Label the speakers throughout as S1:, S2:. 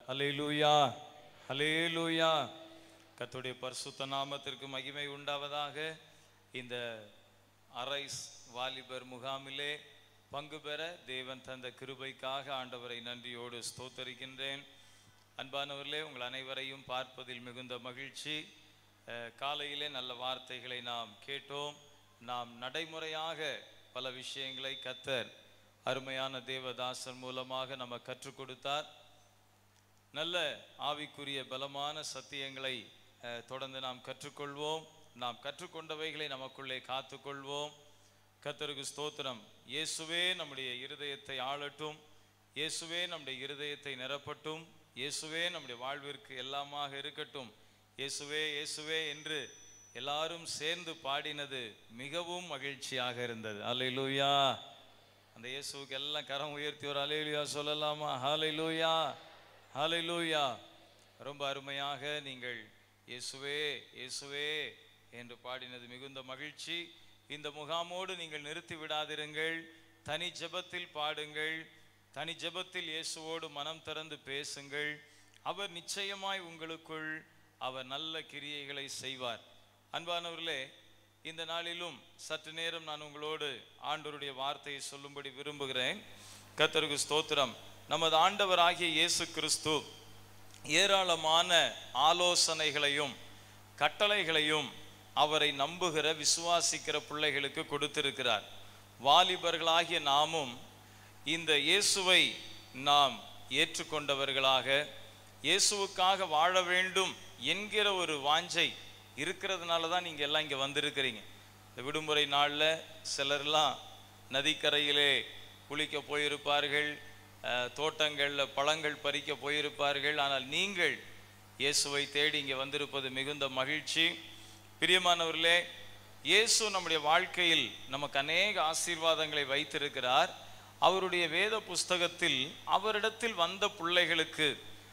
S1: ஹalleluya ஹalleluya கர்த்தருடைய பரிசுத்த நாமத்திற்கு மகிமை உண்டாவதாக இந்த அரைஸ் வாலிபர் முகாமிலே பங்கு பெற தேவன் தந்த கிருபைக்காக ஆண்டவரை நன்றியோடு ஸ்தோத்தரிக்கின்றேன் அன்பானவர்களே உங்கள் அனைவரையும் பார்ப்பதில் மிகுந்த மகிழ்ச்சி அஹ், காலையிலே நல்ல வார்த்தைகளை நாம் கேட்டோம் நாம் நடைமுறையாக பல விஷயங்களை கத்தர் அருமையான தேவதாசன் மூலமாக நம்ம கற்றுக் கொடுத்தார் நல்ல ஆவிக்குரிய பலமான சத்தியங்களை அஹ், தொடர்ந்து நாம் கற்றுக்கொள்வோம் நாம் கற்றுக்கொண்டவைகளை நமக்குள்ளே காத்துக்கொள்வோம் கர்த்தருக்கு ஸ்தோத்திரம் இயேசுவே நம்முடைய இருதயத்தை ஆளட்டும் இயேசுவே நம்முடைய இருதயத்தை நிரப்பட்டும் இயேசுவே நம்முடைய வாழ்விற்கு எல்லாமாக இருக்கட்டும் இயேசுவே இயேசுவே என்று எல்லாரும் சேர்ந்து பாடினது மிகவும் மகிழ்ச்சியாக இருந்தது அல்லேலூயா அந்த இயேசுவுக்கு எல்லாம் கரம் உயர்த்தி ஒரு அலையிலுயா சொல்லலாமா ஹalleluya ஹalleluya ரொம்ப அருமையாக நீங்கள் இயேசுவே இயேசுவே என்று பாடினது மிகுந்த மகிழ்ச்சி இந்த முகாமோடு நீங்கள் நிறுத்தி விடாதிருங்கள் தனி ஜெபத்தில் பாடுங்கள் தனி ஜெபத்தில் இயேசுவோடு மனம் திறந்து பேசுங்கள் அவர் நிச்சயமாய் உங்களுக்குள் அவர் நல்ல கிரியைகளை செய்வார் அன்பானவர்களே இந்த நாளிலும் சற்று நேரம் நான் உங்களோடு ஆண்டவருடைய வார்த்தையை சொல்லும்படி விரும்புகிறேன் கர்த்தருக்கு ஸ்தோத்திரம் நமது ஆண்டவராகிய இயேசு கிறிஸ்து ஏராளமான ஆலோசனைகளையும் கட்டளைகளையும் அவரை நம்புகிற விசுவாசிக்கிற பிள்ளைகளுக்கு கொடுத்திருக்கிறார் வாலிபர்களாகிய நாமும் இந்த இயேசுவை நாம் ஏற்றுக்கொண்டவர்களாக இயேசுவுக்காக வாழ வேண்டும் என்கிற ஒரு வாஞ்சை இருக்கிறதுனால தான் நீங்கள் எல்லாம் இங்கே வந்திருக்கிறீங்க இந்த விடுமுறை நாளில் சிலர்லாம் நதிக்கரையிலே குளிக்க போயிருப்பார்கள் அஹ், தோட்டங்களில் பழங்கள் பறிக்க போயிருப்பார்கள் ஆனால் நீங்கள் இயேசுவை தேடி இங்கே வந்திருப்பது மிகுந்த மகிழ்ச்சி பிரியமானவர்களே இயேசு நம்முடைய வாழ்க்கையில் நமக்கு அநேக ஆசீர்வாதங்களை வைத்திருக்கிறார் அவருடைய வேத புஸ்தகத்தில் அவரிடத்தில் வந்த பிள்ளைகளுக்கு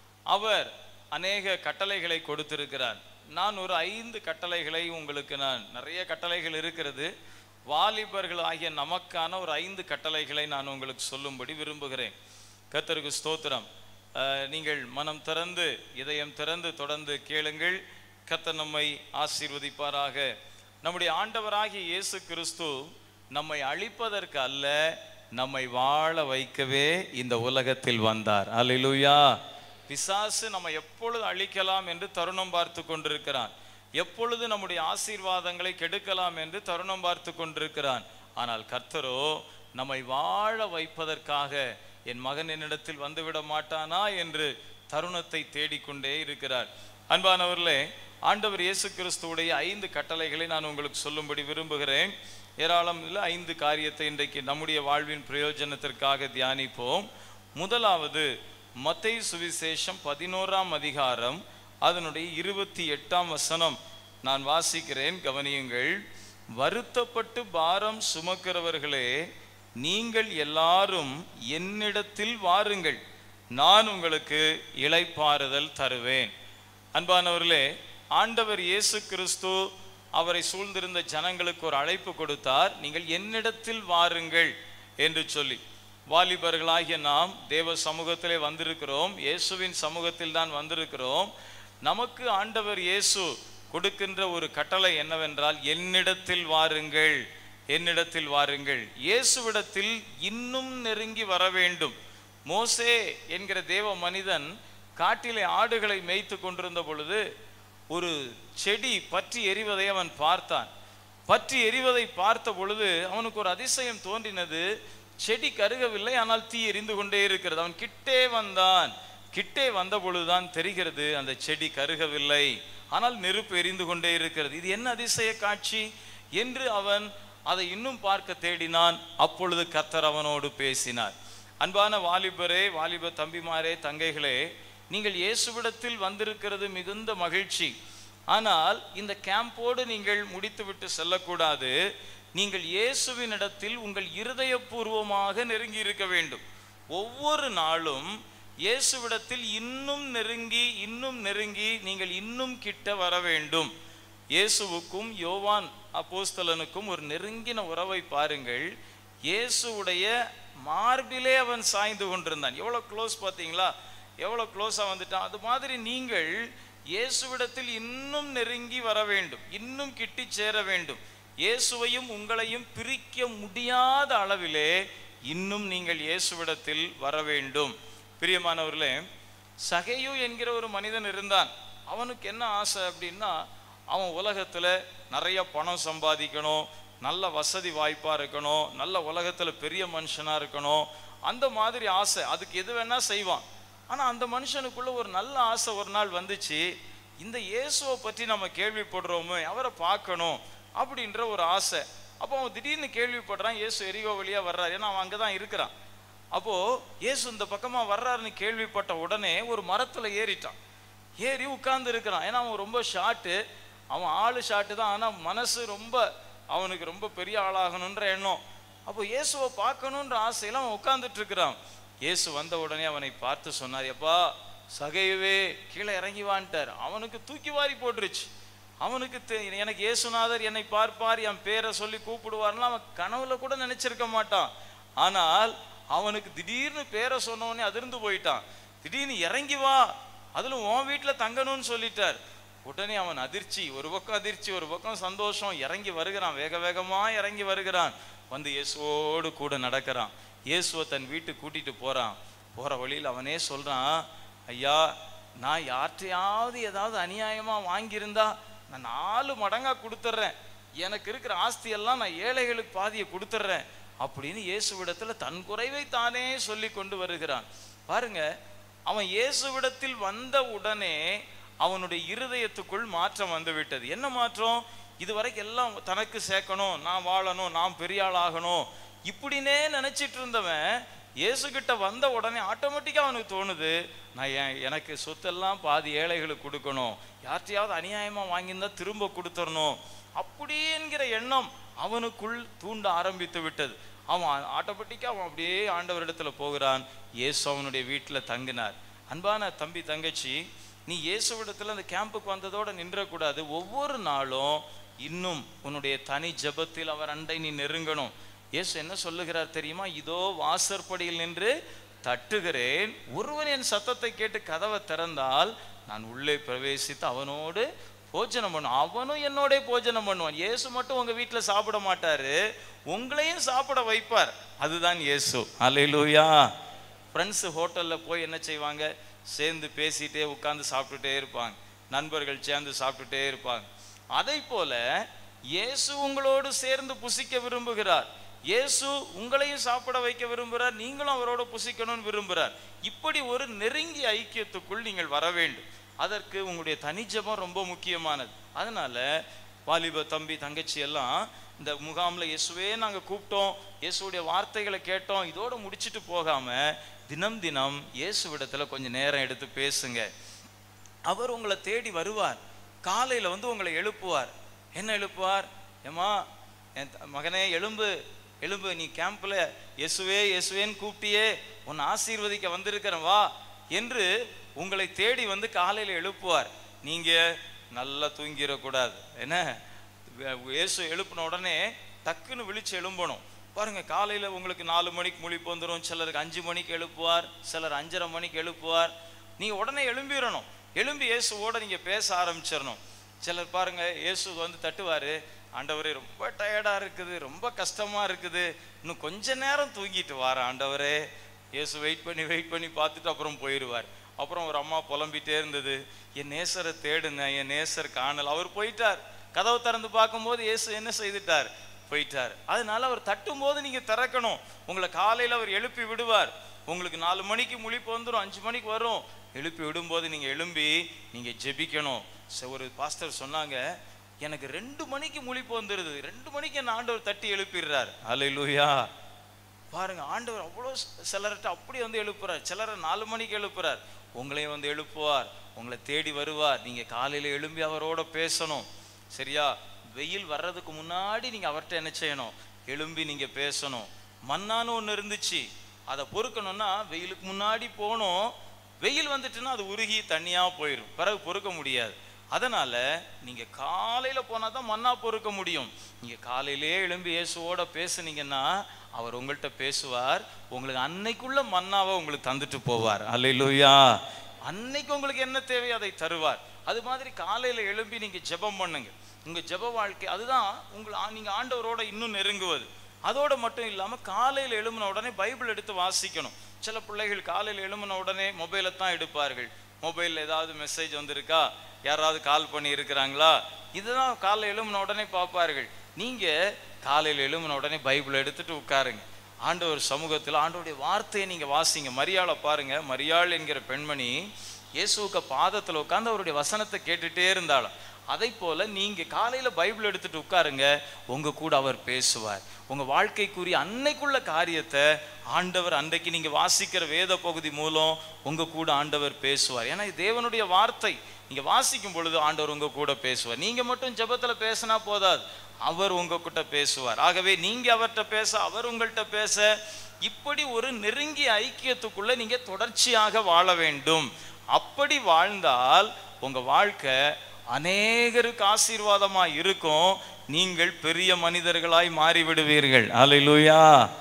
S1: அவர் அநேக கட்டளைகளை கொடுத்திருக்கிறார் நான் ஒரு ஐந்து கட்டளைகளை உங்களுக்கு நான் நிறைய கட்டளைகள் இருக்கிறது வாலிபர்கள் ஆகிய நமக்கான ஒரு ஐந்து கட்டளைகளை நான் உங்களுக்கு சொல்லும்படி விரும்புகிறேன் கர்த்தருக்கு ஸ்தோத்திரம் அஹ், நீங்கள் மனம் திறந்து இதயம் திறந்து தொடர்ந்து கேளுங்கள் கர்த்தர் நம்மை ஆசீர்வதிப்பாராக நம்முடைய ஆண்டவராகிய இயேசு கிறிஸ்து நம்மை அழிப்பதற்கு அல்ல நம்மை வாழ வைக்கவே இந்த உலகத்தில் வந்தார் அல்லேலூயா பிசாசு நம்ம எப்பொழுது அழிக்கலாம் என்று தருணம் பார்த்து கொண்டிருக்கிறான் எப்பொழுது நம்முடைய ஆசீர்வாதங்களை கெடுக்கலாம் என்று தருணம் பார்த்து கொண்டிருக்கிறான் ஆனால் கர்த்தரோ நம்மை வாழ வைப்பதற்காக என் மகன் என்னிடத்தில் வந்துவிட மாட்டானா என்று தருணத்தை தேடிக்கொண்டே இருக்கிறார் அன்பானவர்களே ஆண்டவர் இயேசு கிறிஸ்துவுடைய ஐந்து கட்டளைகளை நான் உங்களுக்கு சொல்லும்படி விரும்புகிறேன் ஏராளம் இல்லை ஐந்து காரியத்தை இன்றைக்கு நம்முடைய வாழ்வின் பிரயோஜனத்திற்காக தியானிப்போம் முதலாவது மத்தேயு சுவிசேஷம் பதினோராம் அதிகாரம் அதனுடைய இருபத்தி எட்டாம் வசனம் நான் வாசிக்கிறேன் கவனியுங்கள் வருத்தப்பட்டு பாரம் சுமக்கிறவர்களே நீங்கள் எல்லாரும் என்னிடத்தில் வாருங்கள் நான் உங்களுக்கு இளைப்பாறுதல் தருவேன் அன்பானவர்களே ஆண்டவர் இயேசு கிறிஸ்து அவரை சூழ்ந்திருந்த ஜனங்களுக்கு ஒரு அழைப்பு கொடுத்தார் நீங்கள் என்னிடத்தில் வாருங்கள் என்று சொல்லி வாலிபர்களாகிய நாம் தேவ சமூகத்திலே வந்திருக்கிறோம் இயேசுவின் சமூகத்தில் தான் வந்திருக்கிறோம் நமக்கு ஆண்டவர் இயேசு கொடுக்கின்ற ஒரு கட்டளை என்னவென்றால் என்னிடத்தில் வாருங்கள் என்னிடத்தில் வாருங்கள் இயேசுவிடத்தில் இன்னும் நெருங்கி வர வேண்டும் மோசே என்கிற தேவ மனிதன் காட்டிலே ஆடுகளை மேய்த்து கொண்டிருந்த பொழுது ஒரு செடி பற்றி எரிவதை அவன் பார்த்தான் பற்றி எரிவதை பார்த்த பொழுது அவனுக்கு ஒரு அதிசயம் தோன்றினது செடி கருகவில்லை ஆனால் தீ எரிந்து கொண்டே இருக்கிறது அவன் கிட்டே வந்தான் கிட்டே வந்த பொழுதுதான் தெரிகிறது அந்த செடி கருகவில்லை ஆனால் நெருப்பு எரிந்து கொண்டே இருக்கிறது இது என்ன அதிசய காட்சி என்று அவன் அதை இன்னும் பார்க்க தேடினான் அப்பொழுது கத்தர் அவனோடு பேசினார் அன்பான வாலிபரே வாலிப தம்பிமாரே தங்கைகளே நீங்கள் இயேசுவிடத்தில் வந்திருக்கிறது மிகுந்த மகிழ்ச்சி ஆனால் இந்த கேம்போடு நீங்கள் முடித்துவிட்டு செல்லக்கூடாது நீங்கள் இயேசுவினிடத்தில் உங்கள் இருதயபூர்வமாக நெருங்கி இருக்க வேண்டும் ஒவ்வொரு நாளும் இயேசுவிடத்தில் இன்னும் நெருங்கி இன்னும் நெருங்கி நீங்கள் இன்னும் கிட்ட வர வேண்டும் இயேசுவுக்கும் யோவான் அப்போஸ்தலனுக்கும் ஒரு நெருங்கின உறவை பாருங்கள் இயேசுவுடைய மார்பிலே அவன் சாய்ந்து கொண்டிருந்தான் எவ்வளவு க்ளோஸ் பார்த்தீங்களா எவ்வளோ க்ளோஸாக வந்துட்டான் அது மாதிரி நீங்கள் இயேசுவிடத்தில் இன்னும் நெருங்கி வர வேண்டும் இன்னும் கிட்டி சேர வேண்டும் இயேசுவையும் உங்களையும் பிரிக்க முடியாத அளவிலே இன்னும் நீங்கள் இயேசுவிடத்தில் வர வேண்டும் பிரியமானவர்களே சகையு என்கிற ஒரு மனிதன் இருந்தான் அவனுக்கு என்ன ஆசை அப்படின்னா அவன் உலகத்தில் நிறைய பணம் சம்பாதிக்கணும் நல்ல வசதி வாய்ப்பாக இருக்கணும் நல்ல உலகத்தில் பெரிய மனுஷனாக இருக்கணும் அந்த மாதிரி ஆசை அதுக்கு எது வேணா செய்வான் ஆனால் அந்த மனுஷனுக்குள்ள ஒரு நல்ல ஆசை ஒரு நாள் வந்துச்சு இந்த இயேசுவை பற்றி நம்ம கேள்விப்படுறோமே அவரை பார்க்கணும் அப்படின்ற ஒரு ஆசை அப்போ அவன் திடீர்னு கேள்விப்படுறான் இயேசு எரிகோ வழியா வர்றாரு ஏன்னா அவன் அங்கே தான் இருக்கிறான் அப்போ இயேசு இந்த பக்கமா வர்றாருன்னு கேள்விப்பட்ட உடனே ஒரு மரத்துல ஏறிட்டான் ஏறி உட்கார்ந்து இருக்கிறான் ஏன்னா அவன் ரொம்ப ஷார்ட்டு அவன் ஆளு ஷார்ட்டு தான் ஆனா மனசு ரொம்ப அவனுக்கு ரொம்ப பெரிய ஆளாகணுன்ற எண்ணம் அப்போ இயேசுவை பார்க்கணுன்ற ஆசையில அவன் உட்கார்ந்துட்டு இருக்கிறான் இயேசு வந்த உடனே அவனை பார்த்து சொன்னார் எப்பா சகையவே கீழே இறங்கி வான்ட்டார் அவனுக்கு தூக்கி வாரி போட்டுருச்சு அவனுக்கு தெ- எனக்கு இயேசுநாதர் என்னை பார்ப்பார் என் பேரை சொல்லி கூப்பிடுவார்லாம் அவன் கனவுல கூட நினைச்சிருக்க மாட்டான் ஆனால் அவனுக்கு திடீர்னு பேரை சொன்ன உடனே அதிர்ந்து போயிட்டான் திடீர்னு இறங்கி வா அதுல உன் வீட்டுல தங்கணும்னு சொல்லிட்டார் உடனே அவன் அதிர்ச்சி ஒரு பக்கம் அதிர்ச்சி ஒரு பக்கம் சந்தோஷம் இறங்கி வருகிறான் வேக வேகமா இறங்கி வருகிறான் வந்து இயேசுவோடு கூட நடக்கிறான் இயேசுவை தன் வீட்டுக்கு கூட்டிட்டு போறான் போற வழியில் அவனே சொல்றான் ஐயா நான் யார்கிட்டயாவது ஏதாவது அநியாயமா வாங்கியிருந்தா நான் நாலு மடங்கா கொடுத்துட்றேன் எனக்கு இருக்கிற ஆஸ்தி எல்லாம் நான் ஏழைகளுக்கு பாதியை கொடுத்துட்றேன் அப்படின்னு இயேசுவிடத்துல தன் குறைவை தானே சொல்லி கொண்டு வருகிறான் பாருங்க அவன் இயேசுவிடத்தில் வந்த உடனே அவனுடைய இருதயத்துக்குள் மாற்றம் வந்து விட்டது என்ன மாற்றம் இதுவரைக்கும் எல்லாம் தனக்கு சேர்க்கணும் நான் வாழணும் நான் பெரிய ஆள் ஆகணும் இப்படினே நினைச்சிட்டு இருந்தவன் இயேசுகிட்ட வந்த உடனே ஆட்டோமேட்டிக்கா அவனுக்கு தோணுது நான் என் எனக்கு சொத்தெல்லாம் பாதி ஏழைகளுக்கு கொடுக்கணும் யார்ட்டையாவது அநியாயமா வாங்கியிருந்தா திரும்ப கொடுத்துடணும் அப்படி என்கிற எண்ணம் அவனுக்குள் தூண்ட ஆரம்பித்து விட்டது அவன் ஆட்டோமேட்டிக்கா அவன் அப்படியே ஆண்டவரிடத்துல போகிறான் இயேசு அவனுடைய வீட்டுல தங்கினார் அன்பான தம்பி தங்கச்சி நீ இயேசுவிடத்துல அந்த கேம்புக்கு வந்ததோட நின்றக்கூடாது ஒவ்வொரு நாளும் இன்னும் உன்னுடைய தனி ஜெபத்தில் அவர் அண்டை நீ நெருங்கணும் இயேசு என்ன சொல்லுகிறார் தெரியுமா இதோ வாசற்படியில் நின்று தட்டுகிறேன் ஒருவன் என் சத்தத்தை கேட்டு கதவை திறந்தால் நான் உள்ளே பிரவேசித்து அவனோடு போஜனம் பண்ணுவான் அவனும் என்னோட போஜனம் பண்ணுவான் இயேசு மட்டும் உங்க வீட்டுல சாப்பிட மாட்டாரு உங்களையும் சாப்பிட வைப்பார் அதுதான் இயேசு அல்லேலூயா ஃப்ரெண்ட்ஸ் ஹோட்டலில் போய் என்ன செய்வாங்க சேர்ந்து பேசிட்டே உட்கார்ந்து சாப்பிட்டுட்டே இருப்பாங்க நண்பர்கள் சேர்ந்து சாப்பிட்டுட்டே இருப்பாங்க அதை போல இயேசு உங்களோடு சேர்ந்து புசிக்க விரும்புகிறார் இயேசு உங்களையும் சாப்பிட வைக்க விரும்புகிறார் நீங்களும் அவரோட புசிக்கணும்னு விரும்புகிறார் இப்படி ஒரு நெருங்கிய ஐக்கியத்துக்குள் நீங்கள் வர வேண்டும் அதற்கு உங்களுடைய தனிஜபம் ரொம்ப முக்கியமானது அதனால வாலிப தம்பி தங்கச்சி எல்லாம் இந்த முகாம்ல இயேசுவே நாங்க கூப்பிட்டோம் இயேசுடைய வார்த்தைகளை கேட்டோம் இதோட முடிச்சிட்டு போகாம தினம் தினம் இயேசுவிடத்துல கொஞ்சம் நேரம் எடுத்து பேசுங்க அவர் உங்களை தேடி வருவார் காலையில வந்து உங்களை எழுப்புவார் என்ன எழுப்புவார் ஏமா என் த- மகனே எலும்பு எலும்பு நீ கேம்ப்ல இயேசுவே இயேசுவேன்னு கூப்பிட்டியே உன்னை ஆசீர்வதிக்க வந்திருக்கிறேன் வா என்று உங்களை தேடி வந்து காலையில எழுப்புவார் நீங்க நல்லா தூங்கிடக்கூடாது என்ன வே- இயேசு எழுப்பின உடனே டக்குன்னு விழிச்சு எழும்பணும் பாருங்க காலையில உங்களுக்கு நாலு மணிக்கு முழிப்பு வந்துடும் சிலருக்கு அஞ்சு மணிக்கு எழுப்புவார் சிலர் அஞ்சரை மணிக்கு எழுப்புவார் நீங்க உடனே எழும்பிடணும் எழும்பி இயேசுவோட நீங்க பேச ஆரம்பிச்சிடணும் சிலர் பாருங்க இயேசு வந்து தட்டுவாரு ஆண்டவரே ரொம்ப டயர்டா இருக்குது ரொம்ப கஷ்டமா இருக்குது இன்னும் கொஞ்ச நேரம் தூங்கிட்டு வார ஆண்டவரே இயேசு வெயிட் பண்ணி வெயிட் பண்ணி பார்த்துட்டு அப்புறம் போயிடுவார் அப்புறம் ஒரு அம்மா புலம்பிட்டே இருந்தது என் நேசரை தேடுங்க என் நேசர் காணல் அவர் போயிட்டார் கதவை திறந்து பார்க்கும்போது இயேசு என்ன செய்துட்டார் போயிட்டார் அதனால அவர் தட்டும் போது நீங்க திறக்கணும் உங்களை காலையில அவர் எழுப்பி விடுவார் உங்களுக்கு நாலு மணிக்கு முழிப்பு வந்துடும் அஞ்சு மணிக்கு வரும் எழுப்பி விடும்போது நீங்க எழும்பி நீங்க ஜெபிக்கணும் ச- ஒரு பாஸ்டர் சொன்னாங்க எனக்கு ரெண்டு மணிக்கு முழிப்பு வந்துடுது ரெண்டு மணிக்கு என்ன ஆண்டவர் தட்டி எழுப்பிடுறார் அல்லேலூயா பாருங்க ஆண்டவர் அவ்வளோ சிலர்கிட்ட அப்படி வந்து எழுப்புறார் சிலரை நாலு மணிக்கு எழுப்புறார் உங்களையும் வந்து எழுப்புவார் உங்களை தேடி வருவார் நீங்க காலையில எழும்பி அவரோட பேசணும் சரியா வெயில் வர்றதுக்கு முன்னாடி நீங்க அவர்கிட்ட என்ன செய்யணும் எழும்பி நீங்க பேசணும் மண்ணான்னு ஒன்று இருந்துச்சு அதை பொறுக்கணும்னா வெயிலுக்கு முன்னாடி போகணும் வெயில் வந்துட்டுன்னா அது உருகி தண்ணியா போயிடும் பிறகு பொறுக்க முடியாது அதனால நீங்க காலையில போனா தான் மன்னா பொறுக்க முடியும் நீங்க காலையிலே எழும்பி இயேசுவோட பேசுனீங்கன்னா அவர் உங்கள்கிட்ட பேசுவார் உங்களுக்கு அன்னைக்குள்ள மன்னாவை உங்களுக்கு தந்துட்டு போவார் அல்லேலூயா அன்னைக்கு உங்களுக்கு என்ன தேவை அதை தருவார் அது மாதிரி காலையில எழும்பி நீங்க ஜெபம் பண்ணுங்க உங்க ஜெப வாழ்க்கை அதுதான் உங்களை ஆ- நீங்க ஆண்டவரோட இன்னும் நெருங்குவது அதோட மட்டும் இல்லாம காலையில எழும்பின உடனே பைபிள் எடுத்து வாசிக்கணும் சில பிள்ளைகள் காலையில எழும்பின உடனே மொபைலை தான் எடுப்பார்கள் மொபைல்ல ஏதாவது மெசேஜ் வந்திருக்கா யாராவது கால் பண்ணி இருக்கிறாங்களா இதுதான் காலைல எழும்பின உடனே பார்ப்பார்கள் நீங்க காலையில எழும்பின உடனே பைபிள் எடுத்துட்டு உட்காருங்க ஆண்டவர் சமூகத்தில் ஆண்டவருடைய வார்த்தையை நீங்க வாசிங்க மரியாளை பாருங்க மரியாள் என்கிற பெண்மணி இயேசுவுக்கு பாதத்துல உட்கார்ந்து அவருடைய வசனத்தை கேட்டுட்டே இருந்தாலும் அதை போல நீங்க காலையில பைபிள் எடுத்துட்டு உட்காருங்க உங்க கூட அவர் பேசுவார் உங்க வாழ்க்கைக்குரிய அன்னைக்குள்ள காரியத்தை ஆண்டவர் அன்றைக்கு நீங்க வாசிக்கிற வேத பகுதி மூலம் உங்க கூட ஆண்டவர் பேசுவார் ஏன்னா இது தேவனுடைய வார்த்தை நீங்க வாசிக்கும் பொழுது ஆண்டவர் உங்க கூட பேசுவார் நீங்க மட்டும் ஜெபத்துல பேசினா போதாது அவர் உங்க கிட்ட பேசுவார் ஆகவே நீங்க அவர்கிட்ட பேச அவர் உங்கள்கிட்ட பேச இப்படி ஒரு நெருங்கிய ஐக்கியத்துக்குள்ள நீங்க தொடர்ச்சியாக வாழ வேண்டும் அப்படி வாழ்ந்தால் உங்க வாழ்க்கை அநேகருக்கு ஆசீர்வாதமா இருக்கும் நீங்கள் பெரிய மனிதர்களாய் மாறி விடுவீர்கள் அல்லேலூயா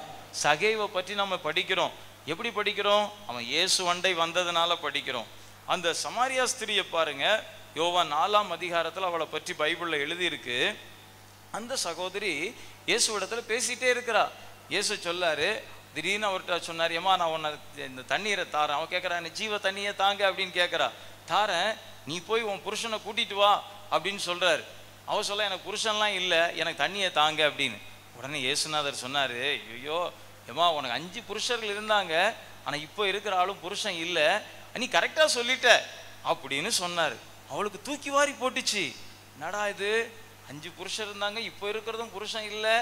S1: சகைவை பற்றி நம்ம படிக்கிறோம் எப்படி படிக்கிறோம் அவன் இயேசு அண்டை வந்ததுனால படிக்கிறோம் அந்த சமாரியா ஸ்திரியை பாருங்க யோவான் நாலாம் அதிகாரத்துல அவளை பற்றி பைபிள்ல எழுதியிருக்கு அந்த சகோதரி இயேசுவிடத்துல பேசிட்டே இருக்கிறா இயேசு சொல்லாரு திடீர்னு அவர்கிட்ட சொன்னார் ஏமா நான் உன்னை இந்த தண்ணீரை தாரேன் அவன் கேட்குறா நீ ஜீவ தண்ணியை தாங்க அப்படின்னு கேட்குறா தாரேன் நீ போய் உன் புருஷனை கூட்டிட்டு வா அப்படின்னு சொல்றாரு அவ சொல்ல எனக்கு புருஷன்லாம் இல்லை எனக்கு தண்ணியை தாங்க அப்படின்னு உடனே இயேசுநாதர் சொன்னாரு ஐயோ ஏமா உனக்கு அஞ்சு புருஷர்கள் இருந்தாங்க ஆனா இப்போ இருக்கிற ஆளும் புருஷன் இல்லை நீ கரெக்டாக சொல்லிட்ட அப்படின்னு சொன்னாரு அவளுக்கு தூக்கி வாரி போட்டுச்சு என்னடா இது அஞ்சு புருஷன் இருந்தாங்க இப்போ இருக்கிறதும் புருஷன் இல்லை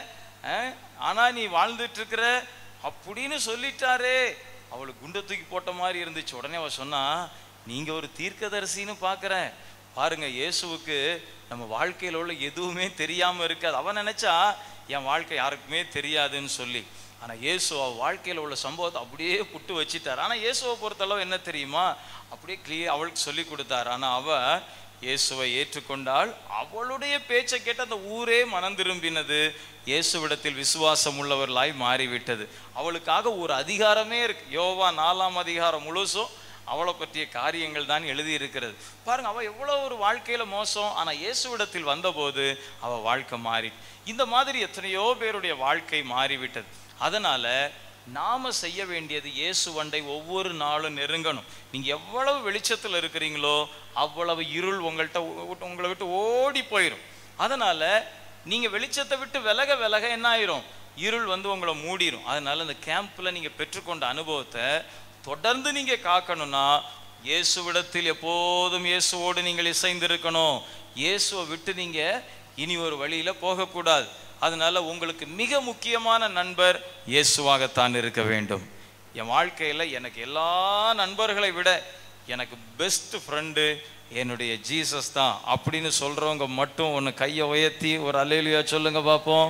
S1: ஆனா நீ வாழ்ந்துட்டு இருக்கிற அப்படின்னு சொல்லிட்டாரே அவளுக்கு குண்டை தூக்கி போட்ட மாதிரி இருந்துச்சு உடனே அவ சொன்னா நீங்க ஒரு தீர்க்கதரிசின்னு பார்க்கறேன் பாருங்க இயேசுவுக்கு நம்ம வாழ்க்கையில உள்ள எதுவுமே தெரியாம இருக்காது அவன் நினைச்சா என் வாழ்க்கை யாருக்குமே தெரியாதுன்னு சொல்லி ஆனா இயேசு அவ வாழ்க்கையில உள்ள சம்பவத்தை அப்படியே புட்டு வச்சிட்டார் ஆனா இயேசுவை பொறுத்தளவு என்ன தெரியுமா அப்படியே கிளியர் அவளுக்கு சொல்லி கொடுத்தார் ஆனா அவ இயேசுவை ஏற்றுக்கொண்டால் அவளுடைய பேச்சை கேட்டு அந்த ஊரே மனம் திரும்பினது இயேசுவிடத்தில் விசுவாசம் உள்ளவர்களாய் மாறிவிட்டது அவளுக்காக ஒரு அதிகாரமே இருக்கு யோவா நாலாம் அதிகாரம் முழுசும் அவளை பற்றிய காரியங்கள் தான் எழுதி இருக்கிறது பாருங்க அவ எவ்வளவு ஒரு வாழ்க்கையில மோசம் ஆனா இயேசுவிடத்தில் வந்தபோது அவ வாழ்க்கை மாறி இந்த மாதிரி எத்தனையோ பேருடைய வாழ்க்கை மாறிவிட்டது அதனால நாம செய்ய வேண்டியது இயேசு வண்டை ஒவ்வொரு நாளும் நெருங்கணும் நீங்க எவ்வளவு வெளிச்சத்துல இருக்கிறீங்களோ அவ்வளவு இருள் உங்கள்கிட்ட உ- உங்களை விட்டு ஓடி போயிடும் அதனால நீங்க வெளிச்சத்தை விட்டு விலக விலக என்ன ஆயிரும் இருள் வந்து உங்களை மூடிரும் அதனால இந்த கேம்ப்ல நீங்க பெற்றுக்கொண்ட அனுபவத்தை தொடர்ந்து நீங்க காக்கணும்னா இயேசுவிடத்தில் எப்போதும் இயேசுவோடு நீங்கள் இசைந்திருக்கணும் இயேசுவை விட்டு நீங்க இனி ஒரு வழியில போகக்கூடாது அதனால உங்களுக்கு மிக முக்கியமான நண்பர் இயேசுவாகத்தான் இருக்க வேண்டும் என் வாழ்க்கையில எனக்கு எல்லா நண்பர்களை விட எனக்கு பெஸ்ட் ஃப்ரெண்டு என்னுடைய ஜீசஸ் தான் அப்படின்னு சொல்றவங்க மட்டும் ஒன்று கையை உயர்த்தி ஒரு அலையிலையா சொல்லுங்க பார்ப்போம்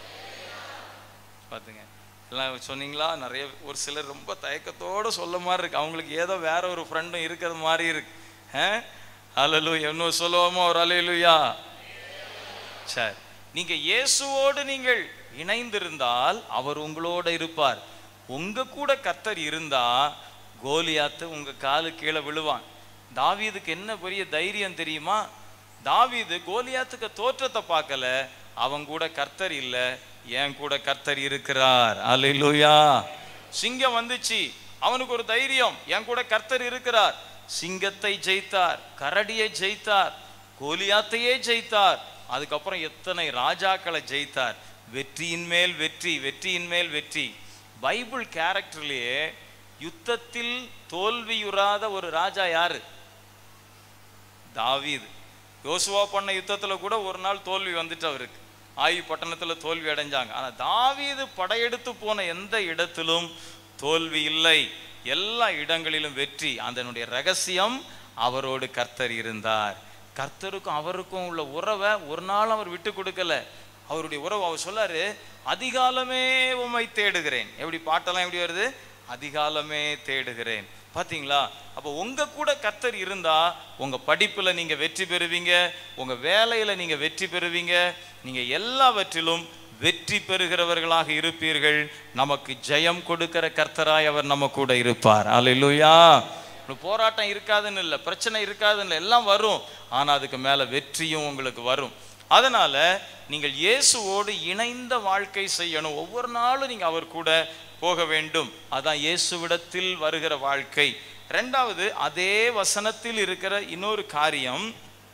S1: பார்த்துங்க எல்லாம் சொன்னீங்களா நிறைய ஒரு சிலர் ரொம்ப தயக்கத்தோட சொல்ல மாதிரி இருக்கு அவங்களுக்கு ஏதோ வேற ஒரு ஃப்ரெண்டும் இருக்கிறது மாதிரி இருக்கு அலலு இன்னும் சொல்லுவோமா ஒரு அலையிலுயா சரி நீங்க இயேசுவோடு நீங்கள் இணைந்திருந்தால் அவர் உங்களோட இருப்பார் உங்க கூட கர்த்தர் இருந்தா கோலியாத்து உங்க காலு கீழே விழுவான் தாவீதுக்கு என்ன பெரிய தைரியம் தெரியுமா தாவீது கோலியாத்துக்கு தோற்றத்தை பார்க்கல அவன் கூட கர்த்தர் இல்ல என் கூட கர்த்தர் இருக்கிறார் அல்லேலூயா சிங்கம் வந்துச்சு அவனுக்கு ஒரு தைரியம் என் கூட கர்த்தர் இருக்கிறார் சிங்கத்தை ஜெயித்தார் கரடியை ஜெயித்தார் கோலியாத்தையே ஜெயித்தார் அதுக்கப்புறம் எத்தனை ராஜாக்களை ஜெயித்தார் வெற்றியின் மேல் வெற்றி வெற்றியின் மேல் வெற்றி பைபிள் கேரக்டர்லயே யுத்தத்தில் தோல்வியுறாத ஒரு ராஜா யாரு தாவீது யோசுவா பண்ண யுத்தத்துல கூட ஒரு நாள் தோல்வி வந்துட்டு அவருக்கு ஆயி பட்டணத்துல தோல்வி அடைஞ்சாங்க ஆனா தாவீது படையெடுத்து போன எந்த இடத்திலும் தோல்வி இல்லை எல்லா இடங்களிலும் வெற்றி அதனுடைய ரகசியம் அவரோடு கர்த்தர் இருந்தார் கர்த்தருக்கும் அவருக்கும் உள்ள உறவை ஒரு நாள் அவர் விட்டு கொடுக்கல அவருடைய உறவு அவர் சொல்லாரு அதிகாலமே உம்மை தேடுகிறேன் எப்படி பாட்டெல்லாம் எப்படி வருது அதிகாலமே தேடுகிறேன் பாத்தீங்களா அப்போ உங்க கூட கர்த்தர் இருந்தா உங்க படிப்புல நீங்க வெற்றி பெறுவீங்க உங்க வேலையில நீங்க வெற்றி பெறுவீங்க நீங்க எல்லாவற்றிலும் வெற்றி பெறுகிறவர்களாக இருப்பீர்கள் நமக்கு ஜெயம் கொடுக்கிற கர்த்தராய் அவர் நம்ம கூட இருப்பார் அல்லேலூயா ஒரு போராட்டம் இருக்காதுன்னு இல்லை பிரச்சனை இருக்காதுன்னு இல்லை எல்லாம் வரும் ஆனா அதுக்கு மேல வெற்றியும் உங்களுக்கு வரும் அதனால நீங்கள் இயேசுவோடு இணைந்த வாழ்க்கை செய்யணும் ஒவ்வொரு நாளும் நீங்க அவர் கூட போக வேண்டும் அதான் இயேசுவிடத்தில் வருகிற வாழ்க்கை ரெண்டாவது அதே வசனத்தில் இருக்கிற இன்னொரு காரியம்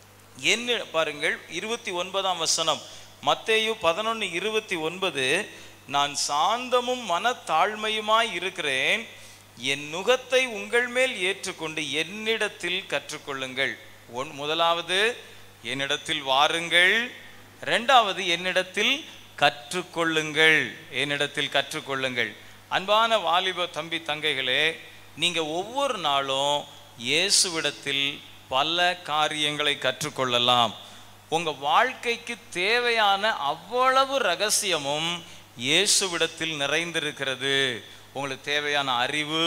S1: என்ன பாருங்கள் இருபத்தி ஒன்பதாம் வசனம் மத்தேயு பதினொன்று இருபத்தி ஒன்பது நான் சாந்தமும் மனத்தாழ்மையுமாய் இருக்கிறேன் என் நுகத்தை உங்கள் மேல் ஏற்றுக்கொண்டு என்னிடத்தில் கற்றுக்கொள்ளுங்கள் ஒன் முதலாவது என்னிடத்தில் வாருங்கள் ரெண்டாவது என்னிடத்தில் கற்றுக்கொள்ளுங்கள் என்னிடத்தில் கற்றுக்கொள்ளுங்கள் அன்பான வாலிப தம்பி தங்கைகளே நீங்க ஒவ்வொரு நாளும் இயேசுவிடத்தில் பல காரியங்களை கற்றுக்கொள்ளலாம் உங்க வாழ்க்கைக்கு தேவையான அவ்வளவு ரகசியமும் இயேசுவிடத்தில் நிறைந்திருக்கிறது உங்களுக்கு தேவையான அறிவு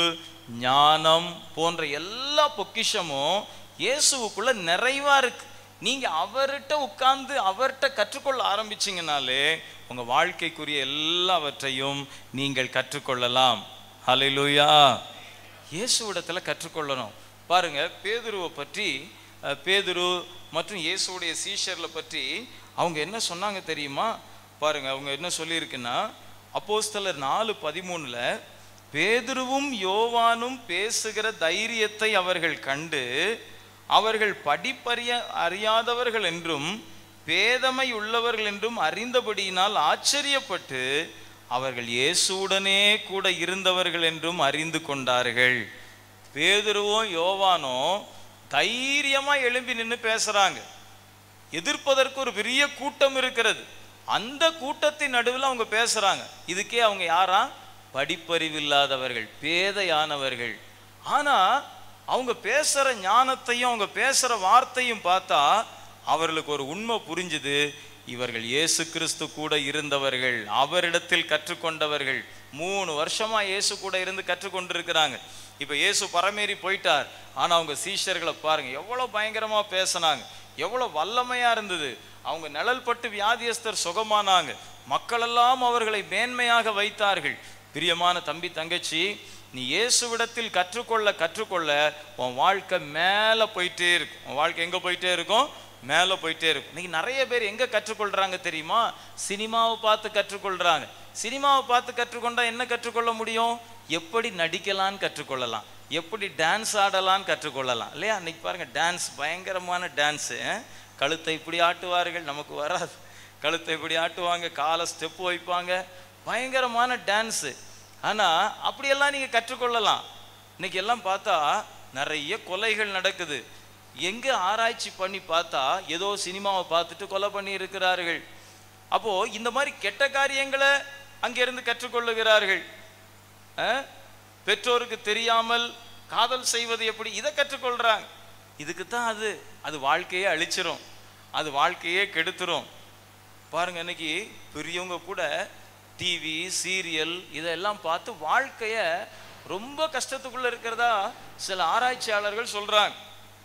S1: ஞானம் போன்ற எல்லா பொக்கிஷமும் இயேசுவுக்குள்ள நிறைவா இருக்கு நீங்க அவர்கிட்ட உட்கார்ந்து அவர்கிட்ட கற்றுக்கொள்ள ஆரம்பிச்சீங்கனாலே உங்க வாழ்க்கைக்குரிய எல்லாவற்றையும் நீங்கள் கற்றுக்கொள்ளலாம் ஹalleluya இயேசுவிடத்துல கற்றுக்கொள்ளணும் பாருங்க பேதுருவை பற்றி அஹ், பேதுரு மற்றும் இயேசுவுடைய சீஷர்ல பற்றி அவங்க என்ன சொன்னாங்க தெரியுமா பாருங்க அவங்க என்ன சொல்லியிருக்குன்னா அப்போஸ்தலர் நாலு பதிமூணுல பேதுருவும் யோவானும் பேசுகிற தைரியத்தை அவர்கள் கண்டு அவர்கள் படிப்பறிய அறியாதவர்கள் என்றும் பேதமை உள்ளவர்கள் என்றும் அறிந்தபடியினால் ஆச்சரியப்பட்டு அவர்கள் இயேசுவுடனே கூட இருந்தவர்கள் என்றும் அறிந்து கொண்டார்கள் பேதுருவும் யோவானும் தைரியமா எழும்பி நின்று பேசுறாங்க எதிர்ப்பதற்கு ஒரு பெரிய கூட்டம் இருக்கிறது அந்த கூட்டத்தின் நடுவில் அவங்க பேசுறாங்க இதுக்கே அவங்க யாரா படிப்பறிவில்லாதவர்கள் பேதையானவர்கள் ஆனா அவங்க பேசுற ஞானத்தையும் அவங்க பேசுற வார்த்தையும் பார்த்தா அவர்களுக்கு ஒரு உண்மை புரிஞ்சுது இவர்கள் இயேசு கிறிஸ்து கூட இருந்தவர்கள் அவரிடத்தில் கற்றுக்கொண்டவர்கள் மூணு வருஷமா இயேசு கூட இருந்து கற்றுக்கொண்டிருக்கிறாங்க இப்ப இயேசு பரமேறி போயிட்டார் ஆனா அவங்க சீஷர்களை பாருங்க எவ்வளவு பயங்கரமா பேசினாங்க எவ்வளவு வல்லமையா இருந்தது அவங்க நிழல் பட்டு வியாதியஸ்தர் சுகமானாங்க மக்களெல்லாம் அவர்களை மேன்மையாக வைத்தார்கள் பிரியமான தம்பி தங்கச்சி நீ இயேசுவிடத்தில் கற்றுக்கொள்ள கற்றுக்கொள்ள உன் வாழ்க்கை மேலே போயிட்டே இருக்கும் உன் வாழ்க்கை எங்கே போயிட்டே இருக்கும் மேலே போயிட்டே இருக்கும் இன்னைக்கு நிறைய பேர் எங்கே கற்றுக்கொள்றாங்க தெரியுமா சினிமாவை பார்த்து கற்றுக்கொள்றாங்க சினிமாவை பார்த்து கற்றுக்கொண்டா என்ன கற்றுக்கொள்ள முடியும் எப்படி நடிக்கலான்னு கற்றுக்கொள்ளலாம் எப்படி டான்ஸ் ஆடலான்னு கற்றுக்கொள்ளலாம் இல்லையா இன்னைக்கு பாருங்க டான்ஸ் பயங்கரமான டான்ஸு கழுத்தை இப்படி ஆட்டுவார்கள் நமக்கு வராது கழுத்தை இப்படி ஆட்டுவாங்க காலை ஸ்டெப் வைப்பாங்க பயங்கரமான டான்ஸு ஆனால் அப்படியெல்லாம் நீங்கள் கற்றுக்கொள்ளலாம் இன்னைக்கு எல்லாம் பார்த்தா நிறைய கொலைகள் நடக்குது எங்கே ஆராய்ச்சி பண்ணி பார்த்தா ஏதோ சினிமாவை பார்த்துட்டு கொலை பண்ணி இருக்கிறார்கள் அப்போ இந்த மாதிரி கெட்ட காரியங்களை அங்கிருந்து கற்றுக்கொள்ளுகிறார்கள் அஹ்? பெற்றோருக்கு தெரியாமல் காதல் செய்வது எப்படி இதை கற்றுக்கொள்றாங்க இதுக்கு தான் அது அது வாழ்க்கையே அழிச்சிரும் அது வாழ்க்கையே கெடுத்துரும் பாருங்க இன்னைக்கு பெரியவங்க கூட டிவி சீரியல் இதெல்லாம் பார்த்து வாழ்க்கைய ரொம்ப கஷ்டத்துக்குள்ள இருக்கிறதா சில ஆராய்ச்சியாளர்கள் சொல்றாங்க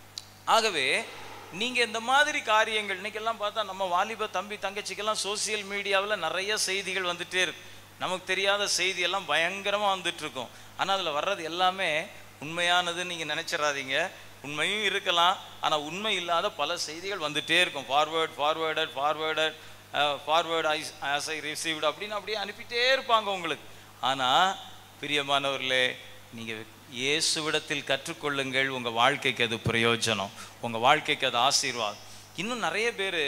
S1: ஆகவே நீங்க இந்த மாதிரி காரியங்கள் இன்னைக்கெல்லாம் பார்த்தா நம்ம வாலிப தம்பி தங்கச்சிக்கெல்லாம் சோசியல் மீடியாவில் நிறைய செய்திகள் வந்துட்டே இருக்கு நமக்கு தெரியாத செய்தி எல்லாம் பயங்கரமா வந்துட்டு இருக்கும் ஆனா அதுல வர்றது எல்லாமே உண்மையானதுன்னு நீங்க நினைச்சிடாதீங்க உண்மையும் இருக்கலாம் ஆனா உண்மை இல்லாத பல செய்திகள் வந்துட்டே இருக்கும் forward forwarded forwarded forward I as I received அப்படின்னு அப்படியே அனுப்பிட்டே இருப்பாங்க உங்களுக்கு ஆனா பிரியமானவர்களே நீங்க இயேசுவிடத்தில் கற்றுக்கொள்ளுங்கள் உங்க வாழ்க்கைக்கு அது பிரயோஜனம் உங்க வாழ்க்கைக்கு அது ஆசீர்வாதம் இன்னும் நிறைய பேர்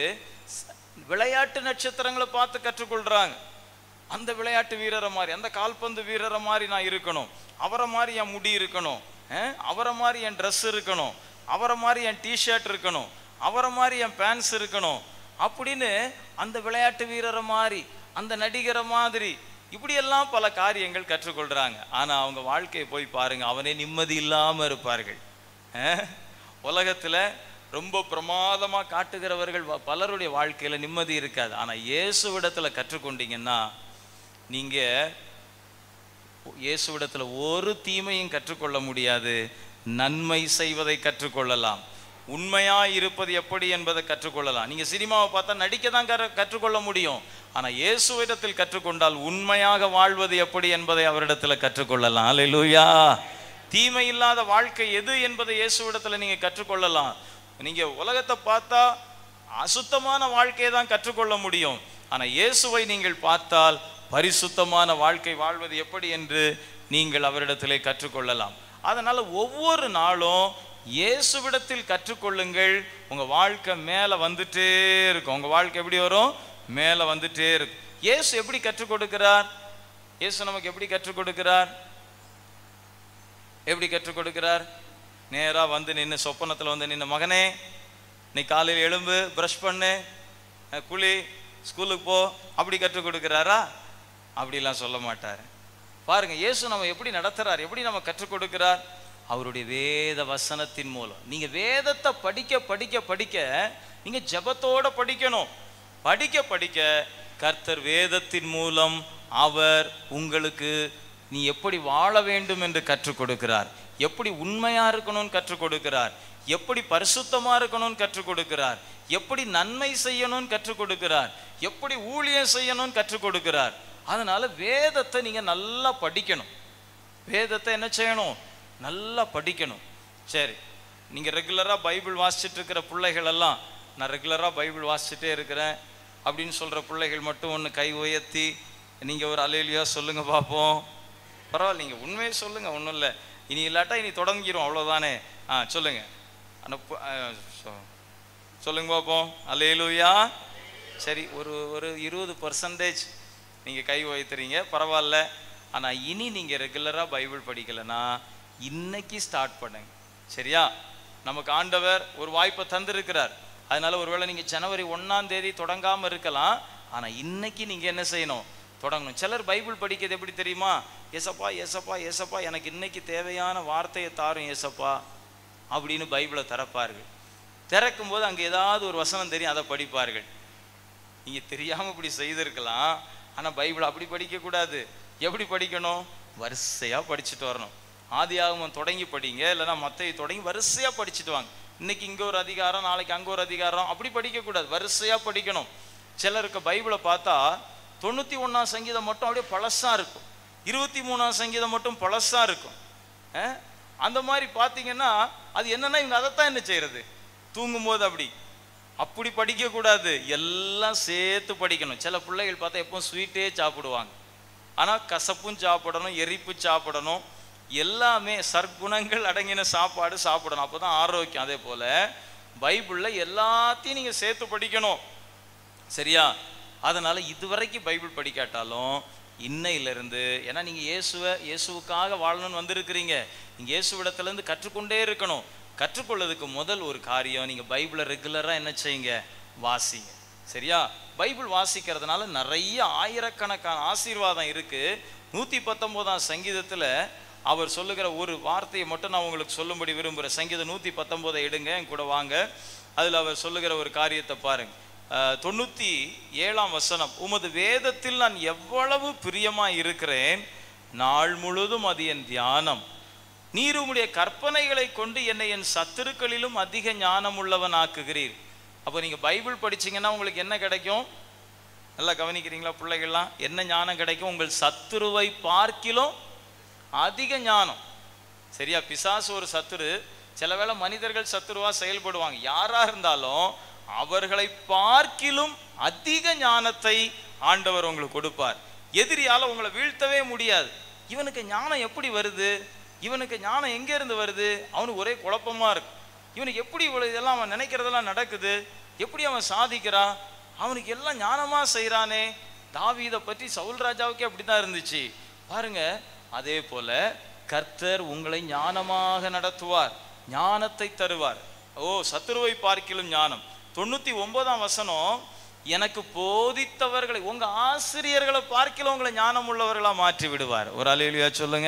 S1: விளையாட்டு நட்சத்திரங்களை பார்த்து கற்றுக்கொள்றாங்க அந்த விளையாட்டு வீரரை மாதிரி அந்த கால்பந்து வீரரை மாதிரி நான் இருக்கணும் அவரை மாதிரி என் முடி இருக்கணும் அஹ், அவரை மாதிரி என் ட்ரெஸ் இருக்கணும் அவரை மாதிரி என் டிஷர்ட் இருக்கணும் அவரை மாதிரி என் பேண்ட்ஸ் இருக்கணும் அப்படின்னு அந்த விளையாட்டு வீரரை மாதிரி அந்த நடிகரை மாதிரி இப்படியெல்லாம் பல காரியங்கள் கற்றுக்கொள்றாங்க ஆனா அவங்க வாழ்க்கையை போய் பாருங்க அவனே நிம்மதி இல்லாம இருப்பார்கள் அஹ், உலகத்துல ரொம்ப பிரமாதமா காட்டுகிறவர்கள் வ- பலருடைய வாழ்க்கையில நிம்மதி இருக்காது ஆனா இயேசுவிடத்துல கற்றுக்கொண்டீங்கன்னா நீங்க இயேசுவிடத்துல ஒரு தீமையும் கற்றுக்கொள்ள முடியாது நன்மை செய்வதை கற்றுக்கொள்ளலாம் உண்மையா இருப்பது எப்படி என்பதை கற்றுக்கொள்ளலாம் நீங்க சினிமாவை பார்த்தா நடிக்க தான் கற்று- கற்றுக்கொள்ள முடியும் ஆனா இயேசுவிடத்தில் கற்றுக்கொண்டால் உண்மையாக வாழ்வது எப்படி என்பதை அவரிடத்துல கற்றுக்கொள்ளலாம் அல்லேலூயா தீமை இல்லாத வாழ்க்கை எது என்பதை இயேசுவிடத்துல நீங்க கற்றுக்கொள்ளலாம் நீங்க உலகத்தை பார்த்தா அசுத்தமான வாழ்க்கையை தான் கற்றுக்கொள்ள முடியும் ஆனா இயேசுவை நீங்கள் பார்த்தால் பரிசுத்தமான வாழ்க்கை வாழ்வது எப்படி என்று நீங்கள் அவரிடத்திலே கற்றுக்கொள்ளலாம் அதனால ஒவ்வொரு நாளும் இயேசுவிடத்தில் கற்றுக்கொள்ளுங்கள் உங்க வாழ்க்கை மேல வந்துட்டே இருக்கும் உங்க வாழ்க்கை எப்படி வரும் மேல வந்துட்டே இருக்கும் இயேசு எப்படி கற்றுக் கொடுக்கிறார் இயேசு நமக்கு எப்படி கற்றுக் கொடுக்கிறார் எப்படி கற்றுக் கொடுக்கிறார் நேரா வந்து நின்று சொப்பனத்துல வந்து நின்று மகனே நீ காலையில் எழும்பு ப்ரஷ் பண்ணு அஹ் குளி ஸ்கூலுக்கு போ அப்படி கற்றுக் கொடுக்கிறாரா அப்படிலாம் சொல்ல மாட்டார் பாருங்க இயேசு நம்ம எப்படி நடத்துறார் எப்படி நம்ம கற்றுக் கொடுக்கிறார் அவருடைய வேத வசனத்தின் மூலம் நீங்க வேதத்தை படிக்க படிக்க படிக்க நீங்க ஜெபத்தோட படிக்கணும் படிக்க படிக்க கர்த்தர் வேதத்தின் மூலம் அவர் உங்களுக்கு நீ எப்படி வாழ வேண்டும் என்று கற்றுக் கொடுக்கிறார் எப்படி உண்மையா இருக்கணும்னு கற்றுக் கொடுக்கிறார் எப்படி பரிசுத்தமா இருக்கணும்னு கற்றுக் கொடுக்கிறார் எப்படி நன்மை செய்யணும்னு கற்றுக் கொடுக்கிறார் எப்படி ஊழியம் செய்யணும்னு கற்றுக் கொடுக்கிறார் அதனால வேதத்தை நீங்க நல்லா படிக்கணும் வேதத்தை என்ன செய்யணும் நல்லா படிக்கணும் சரி நீங்க ரெகுலரா பைபிள் வாசிச்சுட்டு இருக்கிற பிள்ளைகள் எல்லாம் நான் ரெகுலரா பைபிள் வாசிச்சுட்டே இருக்கிறேன் அப்படின்னு சொல்ற பிள்ளைகள் மட்டும் ஒன்று கை உயர்த்தி நீங்க ஒரு அலையிலியா சொல்லுங்க பார்ப்போம் பரவாயில்ல நீங்க உண்மையை சொல்லுங்க ஒன்றும் இல்லை இனி இல்லாட்டா இனி தொடங்கிரும் அவ்வளோதானே ஆ சொல்லுங்க அனுப்பு ஆ, சொ- சொல்லுங்க பார்ப்போம் அலையிலுயா சரி ஒரு ஒரு இருபது பர்சன்டேஜ் நீங்கள் கை வைத்துறீங்க பரவாயில்ல ஆனால் இனி நீங்கள் ரெகுலராக பைபிள் படிக்கலைன்னா இன்னைக்கு ஸ்டார்ட் பண்ணுங்க சரியா நமக்கு ஆண்டவர் ஒரு வாய்ப்பை தந்திருக்கிறார் அதனால ஒருவேளை நீங்கள் ஜனவரி ஒன்றாம் தேதி தொடங்காமல் இருக்கலாம் ஆனால் இன்னைக்கு நீங்கள் என்ன செய்யணும் தொடங்கணும் சிலர் பைபிள் படிக்கிறது எப்படி தெரியுமா ஏசப்பா ஏசப்பா ஏசப்பா எனக்கு இன்னைக்கு தேவையான வார்த்தையை தாரும் ஏசப்பா அப்படின்னு பைபிளை திறப்பார்கள் திறக்கும் போது அங்கே ஏதாவது ஒரு வசனம் தெரியும் அதை படிப்பார்கள் நீங்க தெரியாம இப்படி செய்திருக்கலாம் ஆனா பைபிள் அப்படி படிக்க கூடாது எப்படி படிக்கணும் வரிசையா படிச்சுட்டு வரணும் ஆதியாகமம் தொடங்கி படிங்க இல்லைன்னா மத்தேயு தொடங்கி வரிசையா படிச்சுட்டு வாங்க இன்னைக்கு இங்க ஒரு அதிகாரம் நாளைக்கு அங்க ஒரு அதிகாரம் அப்படி படிக்க கூடாது வரிசையா படிக்கணும் சிலருக்கு பைபிளை பார்த்தா தொண்ணூத்தி ஒண்ணாம் சங்கீதம் மட்டும் அப்படியே பழசா இருக்கும் இருபத்தி மூணாம் சங்கீதம் மட்டும் பழசா இருக்கும் அஹ்? அந்த மாதிரி பார்த்தீங்கன்னா அது என்னன்னா இவங்க அதைத்தான் என்ன செய்யறது தூங்கும்போது அப்படி அப்படி படிக்க கூடாது எல்லாம் சேர்த்து படிக்கணும் சில பிள்ளைகள் பார்த்தா எப்பவும் ஸ்வீட்டே சாப்பிடுவாங்க ஆனா கசப்பும் சாப்பிடணும் எரிப்பு சாப்பிடணும் எல்லாமே சற்குணங்கள் அடங்கின சாப்பாடு சாப்பிடணும் அப்பதான் ஆரோக்கியம் அதே போல பைபிள்ல எல்லாத்தையும் நீங்க சேர்த்து படிக்கணும் சரியா அதனால இதுவரைக்கும் பைபிள் படிக்காட்டாலும் இன்னையிலிருந்து ஏன்னா நீங்க இயேசுவை இயேசுவுக்காக வாழணும்னு வந்திருக்கிறீங்க நீங்க இயேசுவிடத்துல இருந்து கற்றுக்கொண்டே இருக்கணும் கற்றுக்கொள்ளதுக்கு முதல் ஒரு காரியம் நீங்க பைபிளை ரெகுலரா என்ன செய்யுங்க வாசிங்க சரியா பைபிள் வாசிக்கிறதுனால நிறைய ஆயிரக்கணக்கான ஆசீர்வாதம் இருக்கு நூத்தி பத்தொன்பதாம் சங்கீதத்துல அவர் சொல்லுகிற ஒரு வார்த்தையை மட்டும் நான் உங்களுக்கு சொல்லும்படி விரும்புகிறேன் சங்கீதம் நூத்தி பத்தொன்பதை எடுங்க என் கூட வாங்க அதுல அவர் சொல்லுகிற ஒரு காரியத்தை பாருங்க அஹ், தொண்ணூத்தி ஏழாம் வசனம் உமது வேதத்தில் நான் எவ்வளவு பிரியமா இருக்கிறேன் நாள் முழுதும் அது என் தியானம் நீர் உம்முடைய கற்பனைகளை கொண்டு என்னை என் சத்துருக்களிலும் அதிக ஞானம் உள்ளவன் ஆக்குகிறீர் அப்போ நீங்க பைபிள் படிச்சீங்கன்னா உங்களுக்கு என்ன கிடைக்கும் நல்லா கவனிக்கிறீங்களா பிள்ளைகள்லாம் என்ன ஞானம் கிடைக்கும் உங்கள் சத்துருவை பார்க்கிலும் அதிக ஞானம் சரியா பிசாசு ஒரு சத்துரு சில வேளை மனிதர்கள் சத்துருவா செயல்படுவாங்க யாரா இருந்தாலும் அவர்களை பார்க்கிலும் அதிக ஞானத்தை ஆண்டவர் உங்களுக்கு கொடுப்பார் எதிரியால உங்களை வீழ்த்தவே முடியாது இவனுக்கு ஞானம் எப்படி வருது இவனுக்கு ஞானம் எங்க இருந்து வருது அவனுக்கு ஒரே குழப்பமா இருக்கு இவனுக்கு எப்படி இவ்வளவு இதெல்லாம் அவன் நினைக்கிறதெல்லாம் நடக்குது எப்படி அவன் சாதிக்கிறான் அவனுக்கு எல்லாம் ஞானமா செய்றானே தாவீதை பற்றி சவுல் ராஜாவுக்கே அப்படிதான் இருந்துச்சு பாருங்க அதே போல கர்த்தர் உங்களை ஞானமாக நடத்துவார் ஞானத்தை தருவார் ஓ சத்துருவை பார்க்கிலும் ஞானம் தொண்ணூத்தி ஒன்பதாம் வசனம் எனக்கு போதித்தவர்களை உங்க ஆசிரியர்களை பார்க்கிலும் உங்களை ஞானம் உள்ளவர்களா மாற்றி விடுவார் ஒரு அலையிலியா சொல்லுங்க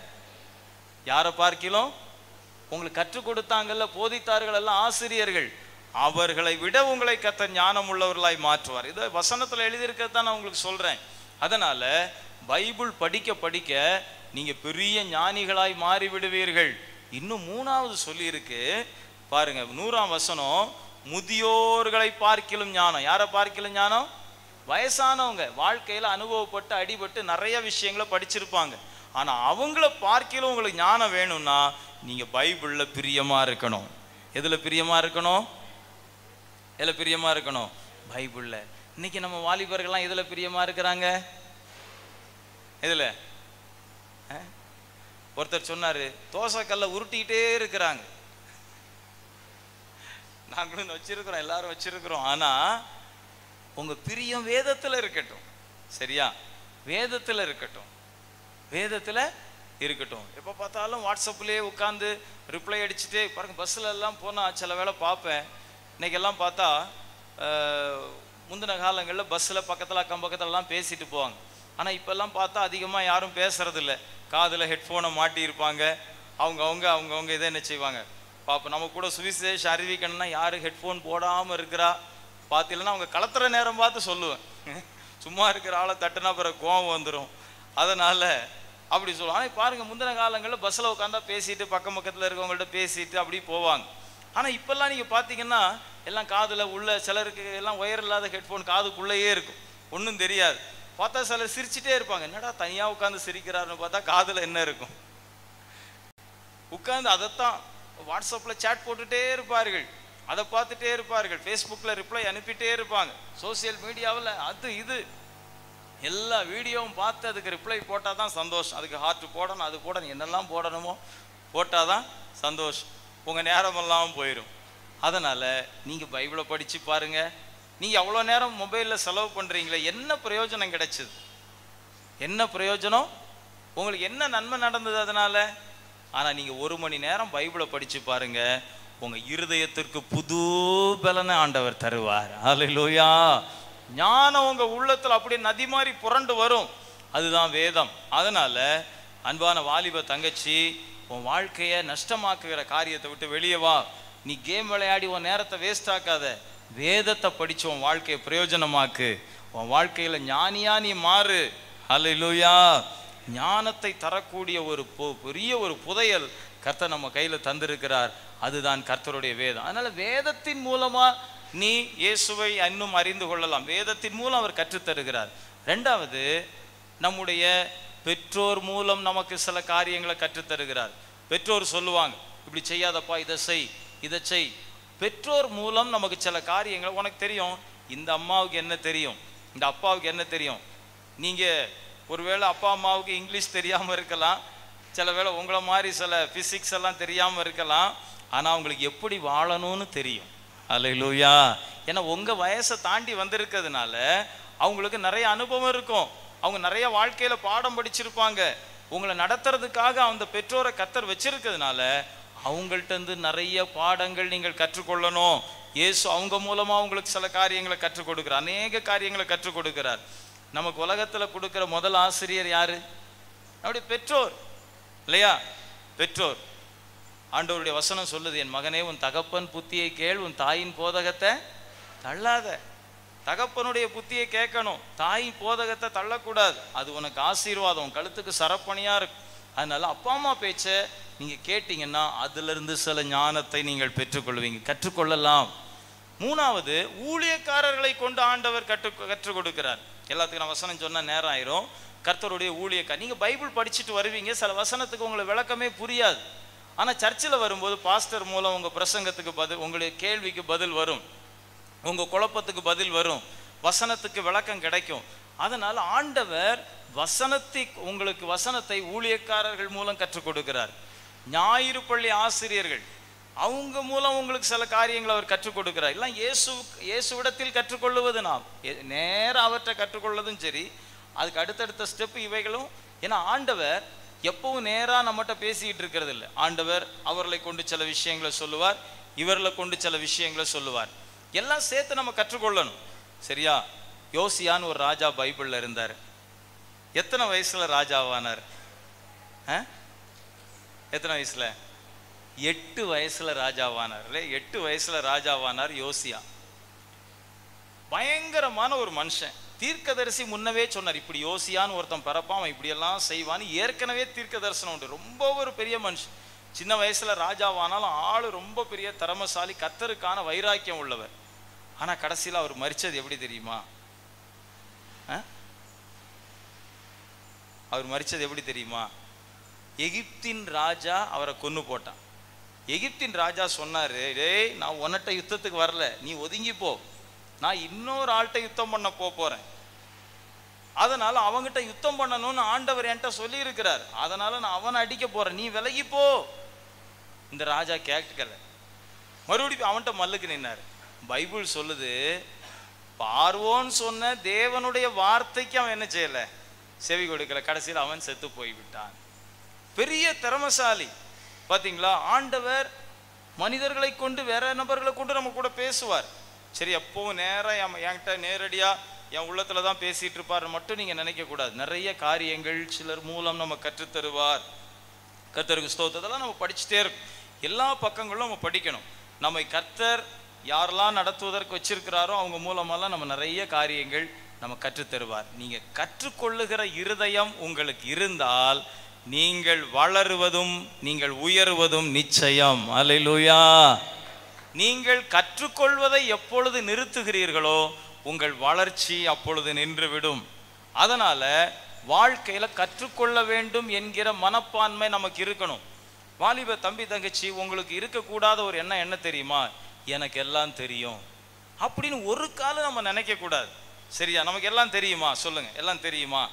S1: யாரை பார்க்கிலும் உங்களுக்கு கற்றுக் கொடுத்தாங்கல்ல போதித்தார்கள் எல்லாம் ஆசிரியர்கள் அவர்களை விட உங்களை கத்த ஞானம் உள்ளவர்களாய் மாற்றுவார் இது வசனத்துல எழுதியிருக்கிறத நான் உங்களுக்கு சொல்றேன் அதனால பைபிள் படிக்க படிக்க நீங்க பெரிய ஞானிகளாய் மாறி விடுவீர்கள் இன்னும் மூணாவது சொல்லியிருக்கு பாருங்க நூறாம் வசனம் முதியோர்களை பார்க்கிலும் ஞானம் யாரை பார்க்கிலும் ஞானம் வயசானவங்க வாழ்க்கையில அனுபவப்பட்டு அடிபட்டு நிறைய விஷயங்களை படிச்சிருப்பாங்க ஆனா அவங்கள பார்க்கிலும் உங்களுக்கு ஞானம் வேணும்னா நீங்க பைபிள்ல பிரியமா இருக்கணும் எதுல பிரியமா இருக்கணும் எதுல பிரியமா இருக்கணும் பைபிள்ல இன்னைக்கு நம்ம வாலிபர்கள்லாம் எதுல பிரியமா இருக்கிறாங்க எதுல அஹ்? ஒருத்தர் சொன்னாரு தோசைக்கல்ல உருட்டிக்கிட்டே இருக்கிறாங்க நாங்களும் வச்சிருக்கிறோம் எல்லாரும் வச்சிருக்கிறோம் ஆனா உங்க பிரியம் வேதத்துல இருக்கட்டும் சரியா வேதத்துல இருக்கட்டும் வேதத்துல இருக்கட்டும் எப்போ பார்த்தாலும் வாட்ஸ்அப்லேயே உட்காந்து ரிப்ளை அடிச்சுட்டு பாருங்க பஸ்ஸில் எல்லாம் போனால் சில வேளை பார்ப்பேன் இன்னைக்கெல்லாம் பார்த்தா அஹ், முந்தின காலங்களில் பஸ்ஸில் பக்கத்தில் அக்கம் பக்கத்துலலாம் பேசிட்டு போவாங்க ஆனால் இப்போல்லாம் பார்த்தா அதிகமாக யாரும் பேசுறதில்ல காதில் ஹெட்ஃபோனை மாட்டியிருப்பாங்க அவங்க அவங்க அவங்க அவங்க இதை என்ன செய்வாங்க பார்ப்போம் நம்ம கூட சுவிசேஷ அறிவிக்கணும்னா யார் ஹெட்ஃபோன் போடாமல் இருக்கிறா பார்த்தீங்கன்னா அவங்க கலத்துற நேரம் பார்த்து சொல்லுவேன் சும்மா இருக்கிற ஆளை தட்டுனா பிறகு கோவம் வந்துடும் அதனால அப்படி சொல்லுவோம் ஆனால் பாருங்க முந்தின காலங்களில் பஸ்ஸில் உட்காந்தா பேசிட்டு பக்கம் பக்கத்தில் இருக்கவங்கள்ட்ட பேசிட்டு அப்படி போவாங்க ஆனால் இப்போல்லாம் நீங்கள் பார்த்தீங்கன்னா எல்லாம் காதில் உள்ள சிலருக்கு எல்லாம் ஒயர் இல்லாத ஹெட்ஃபோன் காதுக்குள்ளேயே இருக்கும் ஒன்றும் தெரியாது பார்த்தா சிலர் சிரிச்சிட்டே இருப்பாங்க என்னடா தனியாக உட்காந்து சிரிக்கிறாருன்னு பார்த்தா காதில் என்ன இருக்கும் உட்கார்ந்து அதைத்தான் வாட்ஸ்அப்பில் சேட் போட்டுட்டே இருப்பார்கள் அதை பார்த்துட்டே இருப்பார்கள் ஃபேஸ்புக்கில் ரிப்ளை அனுப்பிட்டே இருப்பாங்க சோஷியல் மீடியாவில் அது இது எல்லா வீடியோவும் பார்த்து அதுக்கு ரிப்ளை போட்டால் தான் சந்தோஷம் அதுக்கு ஹார்ட் போடணும் அது போடணும் என்னெல்லாம் போடணுமோ போட்டால் தான் சந்தோஷம் உங்கள் நேரமெல்லாம் போயிடும் அதனால் நீங்கள் பைபிளை படித்து பாருங்கள் நீங்கள் அவ்வளோ நேரம் மொபைலில் செலவு பண்ணுறீங்களே என்ன பிரயோஜனம் கிடைச்சது என்ன பிரயோஜனம் உங்களுக்கு என்ன நன்மை நடந்தது அதனால ஆனால் நீங்கள் ஒரு மணி நேரம் பைபிளை படித்து பாருங்க உங்கள் இருதயத்திற்கு புது பலனை ஆண்டவர் தருவார் ஹalleluya ஞானம் உங்கள் உள்ளத்தில் அப்படியே நதி மாதிரி புரண்டு வரும் அதுதான் வேதம் அதனால அன்பான வாலிப தங்கச்சி உன் வாழ்க்கையை நஷ்டமாக்குகிற காரியத்தை விட்டு வெளியே வா நீ கேம் விளையாடி உன் நேரத்தை வேஸ்ட் ஆக்காத வேதத்தை படிச்சு உன் வாழ்க்கையை பிரயோஜனமாக்கு உன் வாழ்க்கையில ஞானியா நீ மாறு ஹalleluya ஞானத்தை தரக்கூடிய ஒரு பொ- பெரிய ஒரு புதையல் கர்த்தர் நம்ம கையில தந்திருக்கிறார் அதுதான் கர்த்தருடைய வேதம் அதனால வேதத்தின் மூலமா நீ இயேசுவை இன்னும் அறிந்து கொள்ளலாம் வேதத்தின் மூலம் அவர் கற்றுத்தருகிறார் ரெண்டாவது நம்முடைய பெற்றோர் மூலம் நமக்கு சில காரியங்களை கற்றுத்தருகிறார் பெற்றோர் சொல்லுவாங்க இப்படி செய்யாதப்பா இதை செய் இதை செய் பெற்றோர் மூலம் நமக்கு சில காரியங்கள் உனக்கு தெரியும் இந்த அம்மாவுக்கு என்ன தெரியும் இந்த அப்பாவுக்கு என்ன தெரியும் நீங்க ஒருவேளை அப்பா அம்மாவுக்கு இங்கிலீஷ் தெரியாம இருக்கலாம் சில வேளை உங்களை மாதிரி சில பிசிக்ஸ் எல்லாம் தெரியாம இருக்கலாம் ஆனா அவங்களுக்கு எப்படி வாழணும்னு தெரியும் அல்லேலூயா ஏன்னா உங்க வயசை தாண்டி வந்திருக்கிறதுனால அவங்களுக்கு நிறைய அனுபவம் இருக்கும் அவங்க நிறைய வாழ்க்கையில பாடம் படிச்சிருப்பாங்க உங்களை நடத்துறதுக்காக அந்த பெற்றோரை கத்தர் வச்சிருக்கிறதுனால அவங்கள்ட்ட இருந்து நிறைய பாடங்கள் நீங்கள் கற்றுக்கொள்ளணும் இயேசு அவங்க மூலமா உங்களுக்கு சில காரியங்களை கற்றுக் கொடுக்கிறார் அநேக காரியங்களை கற்றுக் கொடுக்கிறார் நமக்கு உலகத்துல கொடுக்கிற முதல் ஆசிரியர் யாரு நம்முடைய பெற்றோர் இல்லையா பெற்றோர் ஆண்டவருடைய வசனம் சொல்லுது என் மகனே உன் தகப்பன் புத்தியை கேள் உன் தாயின் போதகத்தை தள்ளாத தகப்பனுடைய புத்தியை கேட்கணும் தாய் போதகத்தை தள்ளக்கூடாது அது உனக்கு ஆசீர்வாதம் உன் கழுத்துக்கு சரப்பணியா இருக்கும் அதனால அப்பா அம்மா பேச்சை நீங்க கேட்டீங்கன்னா அதுல இருந்து சில ஞானத்தை நீங்கள் பெற்றுக்கொள்வீங்க கற்றுக்கொள்ளலாம் மூணாவது ஊழியக்காரர்களை கொண்டு ஆண்டவர் கற்று கற்றுக் கொடுக்கிறார் எல்லாத்துக்கும் நான் வசனம் சொன்ன நேரம் ஆயிரும் கர்த்தருடைய ஊழியக்கார் நீங்க பைபிள் படிச்சுட்டு வருவீங்க சில வசனத்துக்கு உங்களுக்கு விளக்கமே புரியாது ஆனா சர்ச்சில் வரும்போது பாஸ்டர் மூலம் உங்க பிரசங்கத்துக்கு பதில் உங்களுடைய கேள்விக்கு பதில் வரும் உங்க குழப்பத்துக்கு பதில் வரும் வசனத்துக்கு விளக்கம் கிடைக்கும் அதனால ஆண்டவர் வசனத்தை உங்களுக்கு வசனத்தை ஊழியக்காரர்கள் மூலம் கற்றுக் கொடுக்கிறார் ஞாயிறு பள்ளி ஆசிரியர்கள் அவங்க மூலம் உங்களுக்கு சில காரியங்களை அவர் கற்றுக் கொடுக்கிறார் எல்லாம் இயேசு இயேசுவிடத்தில் கற்றுக்கொள்ளுவது நாம் எ- நேரா அவற்றை கற்றுக்கொள்வதும் சரி அதுக்கு அடுத்தடுத்த ஸ்டெப் இவைகளும் ஏன்னா ஆண்டவர் எப்பவும் நேரா நம்மகிட்ட பேசிக்கிட்டு இருக்கிறது இல்லை ஆண்டவர் அவர்களை கொண்டு சில விஷயங்களை சொல்லுவார் இவர்களை கொண்டு சில விஷயங்களை சொல்லுவார் எல்லாம் சேர்த்து நம்ம கற்றுக்கொள்ளணும் சரியா யோசியான்னு ஒரு ராஜா பைபிள்ல இருந்தார் எத்தனை வயசுல ராஜாவானார் ஆ? எத்தனை வயசுல எட்டு வயசுல ராஜாவானார் இல்ல எட்டு வயசுல ராஜாவானார் யோசியா பயங்கரமான ஒரு மனுஷன் தீர்க்கதரிசி முன்னவே சொன்னார் இப்படி யோசியான்னு ஒருத்தன் பிறப்பான் அவன் இப்படியெல்லாம் செய்வான்னு ஏற்கனவே தீர்க்க தரிசனம் உண்டு ரொம்ப ஒரு பெரிய மனுஷன் சின்ன வயசுல ராஜாவானாலும் ஆளு ரொம்ப பெரிய திறமசாலி கத்தருக்கான வைராக்கியம் உள்ளவர் ஆனா கடைசியில் அவர் மரிச்சது எப்படி தெரியுமா ஆ? அவர் மரிச்சது எப்படி தெரியுமா எகிப்தின் ராஜா அவரை கொன்னு போட்டான் எகிப்தின் ராஜா சொன்னாரு டேய் நான் உன்னிட்ட யுத்தத்துக்கு வரல நீ ஒதுங்கி போ நான் இன்னொரு ஆள்கிட்ட யுத்தம் பண்ண போப் போறேன் அதனால அவங்கிட்ட யுத்தம் பண்ணணும்னு ஆண்டவர் என்கிட்ட சொல்லி இருக்கிறார் அதனால நான் அவனை அடிக்க போறேன் நீ விலகி போ இந்த ராஜா கேட்கல மறுபடியும் அவன்கிட்ட மல்லுக்கு நின்னாரு பைபிள் சொல்லுது பார்வோன் சொன்ன தேவனுடைய வார்த்தைக்கு அவன் என்ன செய்யல செவி கொடுக்கல கடைசியில் அவன் செத்து போய்விட்டான் பெரிய திறமசாலி பாத்தீங்களா ஆண்டவர் மனிதர்களை கொண்டு வேற நபர்களை கொண்டு நம்ம கூட பேசுவார் சரி எப்பவும் நேரா என் என்கிட்ட நேரடியா என் உள்ளத்துல தான் பேசிட்டு இருப்பாருன்னு மட்டும் நீங்க நினைக்க கூடாது நிறைய காரியங்கள் சிலர் மூலம் நம்ம கற்றுத்தருவார் கர்த்தருக்கு ஸ்தோத்திரத்தெல்லாம் நம்ம படிச்சுட்டே இருக்கும் எல்லா பக்கங்களும் நம்ம படிக்கணும் நம்மை கர்த்தர் யாரெல்லாம் நடத்துவதற்கு வச்சிருக்கிறாரோ அவங்க மூலமெல்லாம் நம்ம நிறைய காரியங்கள் நம்ம கற்றுத் தருவார் நீங்க கற்றுக்கொள்ளுகிற இருதயம் உங்களுக்கு இருந்தால் நீங்கள் வளருவதும் நீங்கள் உயருவதும் நிச்சயம் அல்லேலூயா நீங்கள் கற்றுக்கொள்வதை எப்பொழுது நிறுத்துகிறீர்களோ உங்கள் வளர்ச்சி அப்பொழுது நின்றுவிடும் அதனால வாழ்க்கையில கற்றுக்கொள்ள வேண்டும் என்கிற மனப்பான்மை நமக்கு இருக்கணும் வாலிப தம்பி தங்கச்சி உங்களுக்கு இருக்கக்கூடாத ஒரு எண்ணம் என்ன தெரியுமா எனக்கு எல்லாம் தெரியும் அப்படின்னு ஒரு காலம் நம்ம நினைக்க கூடாது சரியா நமக்கு எல்லாம் தெரியுமா சொல்லுங்க எல்லாம் தெரியுமா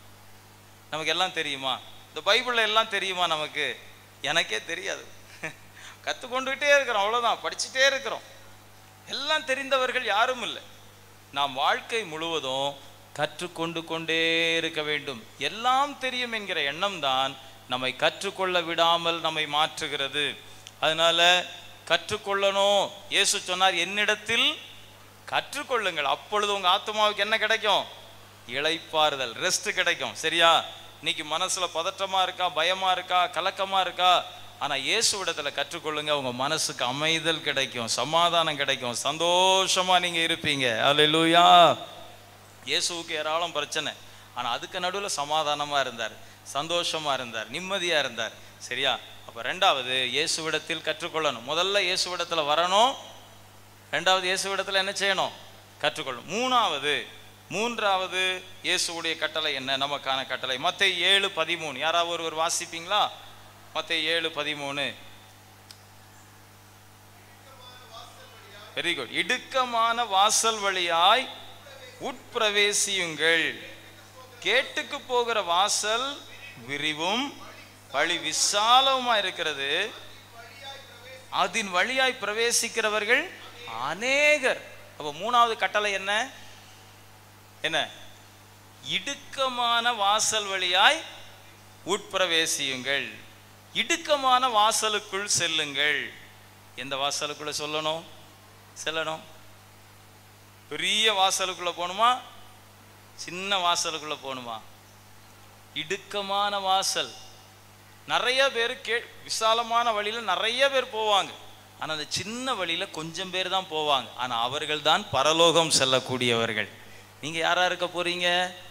S1: நமக்கு எல்லாம் தெரியுமா இந்த பைபிள்ல எல்லாம் தெரியுமா நமக்கு எனக்கே தெரியாது கற்றுக்கொண்டுகிட்டே இருக்கிறோம் அவ்வளவுதான் படிச்சுட்டே இருக்கிறோம் எல்லாம் தெரிந்தவர்கள் யாரும் இல்லை நாம் வாழ்க்கை முழுவதும் கற்றுக்கொண்டு கொண்டே இருக்க வேண்டும் எல்லாம் தெரியும் என்கிற எண்ணம் தான் நம்மை கற்றுக்கொள்ள விடாமல் நம்மை மாற்றுகிறது அதனால கற்றுக்கொள்ளணும் இயேசு சொன்னார் என்னிடத்தில் கற்றுக்கொள்ளுங்கள் அப்பொழுது உங்க ஆத்மாவுக்கு என்ன கிடைக்கும் இளைப்பாறுதல் ரெஸ்ட் கிடைக்கும் சரியா இன்னைக்கு மனசுல பதற்றமா இருக்கா பயமா இருக்கா கலக்கமா இருக்கா ஆனா இயேசுவிடத்துல கற்றுக்கொள்ளுங்க உங்க மனசுக்கு அமைதல் கிடைக்கும் சமாதானம் கிடைக்கும் சந்தோஷமா நீங்க இருப்பீங்க அல்லேலூயா இயேசுவுக்கு ஏராளம் பிரச்சனை ஆனா அதுக்கு நடுவுல சமாதானமா இருந்தார் சந்தோஷமா இருந்தார் நிம்மதியா இருந்தார் சரியா அப்ப ரெண்டாவது இயேசுவிடத்தில் கற்றுக்கொள்ளணும் முதல்ல இயேசுவிடத்துல வரணும் ரெண்டாவது இயேசுவிடத்துல என்ன செய்யணும் கற்றுக்கொள்ளணும் மூணாவது மூன்றாவது இயேசுவுடைய கட்டளை என்ன நமக்கான கட்டளை மத்தேயு ஏழு பதிமூணு யாராவது ஒருவர் வாசிப்பீங்களா மத்தேயு ஏழு பதிமூணு வெரி குட் இடுக்கமான வாசல் வழியாய் உட்பிரவேசியுங்கள் கேட்டுக்கு போகிற வாசல் விரிவும் வழி விசாலமா இருக்கிறது அதன் வழியாய் பிரவேசிக்கிறவர்கள் அநேகர் அப்ப மூணாவது கட்டளை என்ன என்ன இடுக்கமான வாசல் வழியாய் உட்பிரவேசியுங்கள் இடுக்கமான வாசலுக்குள் செல்லுங்கள் எந்த வாசலுக்குள்ள சொல்லணும் செல்லணும் பெரிய வாசலுக்குள்ள போகணுமா சின்ன வாசலுக்குள்ள போகணுமா இடுக்கமான வாசல் நிறைய பேர் கே விசாலமான வழியில நிறைய பேர் போவாங்க ஆனா அந்த சின்ன வழியில கொஞ்சம் பேர் தான் போவாங்க ஆனா அவர்கள் தான் பரலோகம் செல்லக்கூடியவர்கள் நீங்க யாரா இருக்க போறீங்க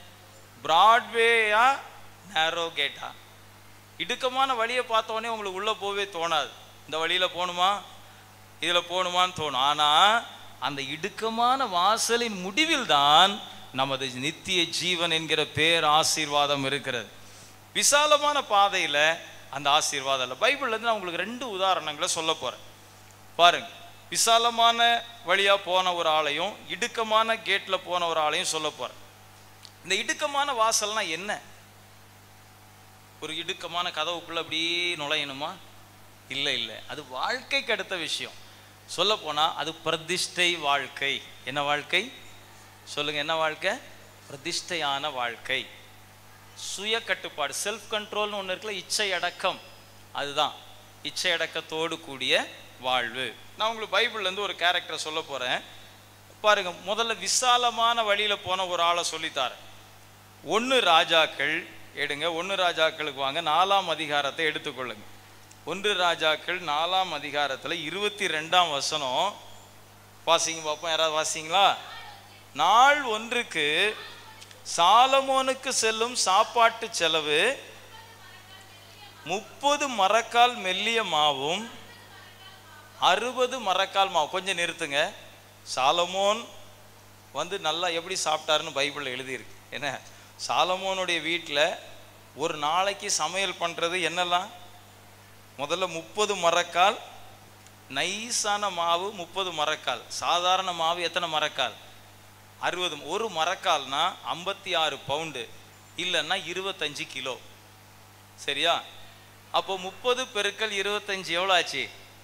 S1: பிராட்வேயா நேரோ கேட்டா இடுக்கமான வழியை பார்த்த உடனே உங்களுக்கு உள்ள போவே தோணாது இந்த வழியில போகணுமா இதுல போகணுமான்னு தோணும் ஆனா அந்த இடுக்கமான வாசலின் முடிவில் தான் நமது நித்திய ஜீவன் என்கிற பேர் ஆசீர்வாதம் இருக்கிறது விசாலமான பாதையில அந்த ஆசீர்வாதம் இல்லை பைபிள்ல இருந்து நான் உங்களுக்கு ரெண்டு உதாரணங்களை சொல்ல போறேன் பாருங்க விசாலமான வழியா போன ஒரு ஆளையும் இடுக்கமான கேட்ல போன ஒரு ஆளையும் சொல்ல போறேன் இந்த இடுக்கமான வாசல்னா என்ன ஒரு இடுக்கமான கதவுக்குள்ள அப்படியே நுழையணுமா இல்லை இல்லை அது வாழ்க்கைக்கு அடுத்த விஷயம் சொல்ல போனா அது பிரதிஷ்டை வாழ்க்கை என்ன வாழ்க்கை சொல்லுங்க என்ன வாழ்க்கை பிரதிஷ்டையான வாழ்க்கை சுய கட்டுப்பாடு செல்ஃப் கண்ட்ரோல்னு ஒன்று இருக்குல்ல இச்சை அடக்கம் அதுதான் இச்சை அடக்கத்தோடு கூடிய வாழ்வு நான் உங்களுக்கு பைபிள்ல இருந்து ஒரு கேரக்டரை சொல்ல போறேன் பாருங்க முதல்ல விசாலமான வழியில போன ஒரு ஆளை சொல்லித்தாரேன் ஒன்று ராஜாக்கள் எடுங்க ஒன்று ராஜாக்களுக்கு வாங்க நாலாம் அதிகாரத்தை எடுத்துக்கொள்ளுங்க ஒன்று ராஜாக்கள் நாலாம் அதிகாரத்தில் இருபத்தி ரெண்டாம் வசனம் வாசிங்க பார்ப்போம் யாராவது வாசிங்களா நாள் ஒன்றுக்கு சாலமோனுக்கு செல்லும் சாப்பாட்டு செலவு முப்பது மரக்கால் மெல்லிய மாவும் அறுபது மரக்கால் மாவு கொஞ்சம் நிறுத்துங்க சாலமோன் வந்து நல்லா எப்படி சாப்பிட்டாருன்னு பைபிளில் எழுதியிருக்கு என்ன சாலமோனுடைய வீட்டில் ஒரு நாளைக்கு சமையல் பண்ணுறது என்னெல்லாம் முதல்ல முப்பது மரக்கால் நைஸான மாவு முப்பது மரக்கால் சாதாரண மாவு எத்தனை மரக்கால் அறுபது ஒரு மரக்கால்னா ஐம்பத்தி ஆறு பவுண்டு இல்லைன்னா இருபத்தஞ்சு கிலோ சரியா அப்போ முப்பது பெருக்கல் இருபத்தஞ்சு எவ்வளோ ஆச்சு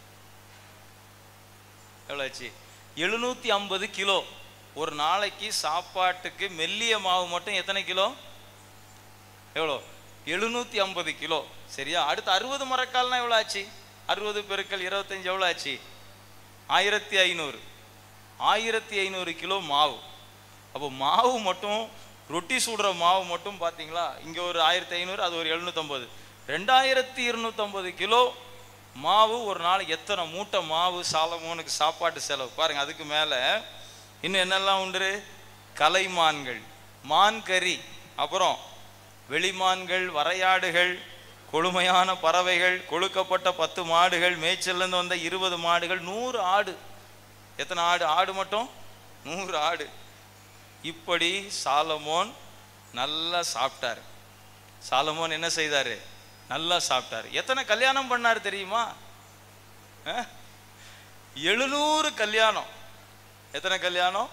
S1: எவ்வளோ ஆச்சு எழுநூற்றி ஐம்பது கிலோ ஒரு நாளைக்கு சாப்பாட்டுக்கு மெல்லிய மாவு மட்டும் எத்தனை கிலோ எவ்வளோ எழுநூற்றி ஐம்பது கிலோ சரியா அடுத்து அறுபது மரக்கால்னா எவ்வளோ ஆச்சு அறுபது பெருக்கல் இருபத்தஞ்சு எவ்வளோ ஆச்சு ஆயிரத்தி ஐநூறு ஆயிரத்தி ஐநூறு கிலோ மாவு அப்போ மாவு மட்டும் ரொட்டி சுடுற மாவு மட்டும் பார்த்தீங்களா இங்கே ஒரு ஆயிரத்தி ஐநூறு அது ஒரு எழுநூற்றம்பது ரெண்டாயிரத்தி இருநூற்றம்பது கிலோ மாவு ஒரு நாளைக்கு எத்தனை மூட்டை மாவு சாலமோனுக்கு சாப்பாட்டு செலவு பாருங்க அதுக்கு மேலே இன்னும் என்னெல்லாம் உண்டு கலைமான்கள் மான் கறி அப்புறம் வெளிமான்கள் வரையாடுகள் கொழுமையான பறவைகள் கொழுக்கப்பட்ட பத்து மாடுகள் மேய்ச்சல்லேருந்து வந்த இருபது மாடுகள் நூறு ஆடு எத்தனை ஆடு ஆடு மட்டும் நூறு ஆடு இப்படி சாலமோன் நல்லா சாப்பிட்டாரு சாலமோன் என்ன செய்தாரு நல்லா சாப்பிட்டாரு எத்தனை கல்யாணம் பண்ணாரு தெரியுமா அஹ்? எழுநூறு கல்யாணம் எத்தனை கல்யாணம்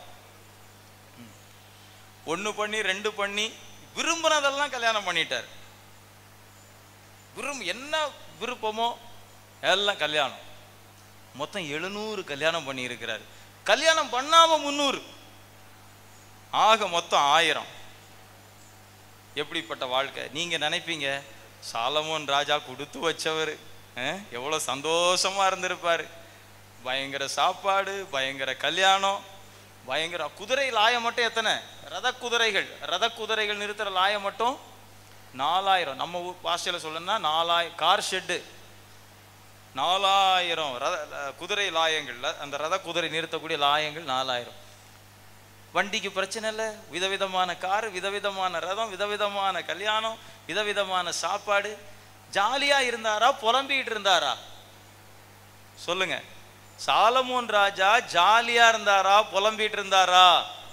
S1: ஒன்று பண்ணி ரெண்டு பண்ணி விரும்பினதெல்லாம் கல்யாணம் பண்ணிட்டார் விரும் என்ன விருப்பமோ எல்லாம் கல்யாணம் மொத்தம் எழுநூறு கல்யாணம் பண்ணி இருக்கிறார் கல்யாணம் பண்ணாம முந்நூறு ஆக மொத்தம் ஆயிரம் எப்படிப்பட்ட வாழ்க்கை நீங்க நினைப்பீங்க சாலமோன் ராஜா கொடுத்து வச்சவர் எவ்வளோ சந்தோஷமா இருந்திருப்பாரு பயங்கர சாப்பாடு பயங்கர கல்யாணம் பயங்கர குதிரை லாயம் மட்டும் எத்தனை ரத குதிரைகள் ரத குதிரைகள் நிறுத்துற லாயம் மட்டும் நாலாயிரம் நம்ம ஊர் பாஷையில் சொல்லணும்னா நாலாயிரம் கார் ஷெட்டு நாலாயிரம் ரத குதிரை லாயங்கள்ல அந்த ரத குதிரை நிறுத்தக்கூடிய லாயங்கள் நாலாயிரம் வண்டிக்கு பிரச்சனை இல்லை விதவிதமான கார் விதவிதமான ரதம் விதவிதமான கல்யாணம் விதவிதமான சாப்பாடு ஜாலியா இருந்தாரா புலம்பிக்கிட்டு இருந்தாரா சொல்லுங்க சாலமோன் ராஜா ஜாலியா இருந்தாரா புலம்பிட்டு இருந்தாரா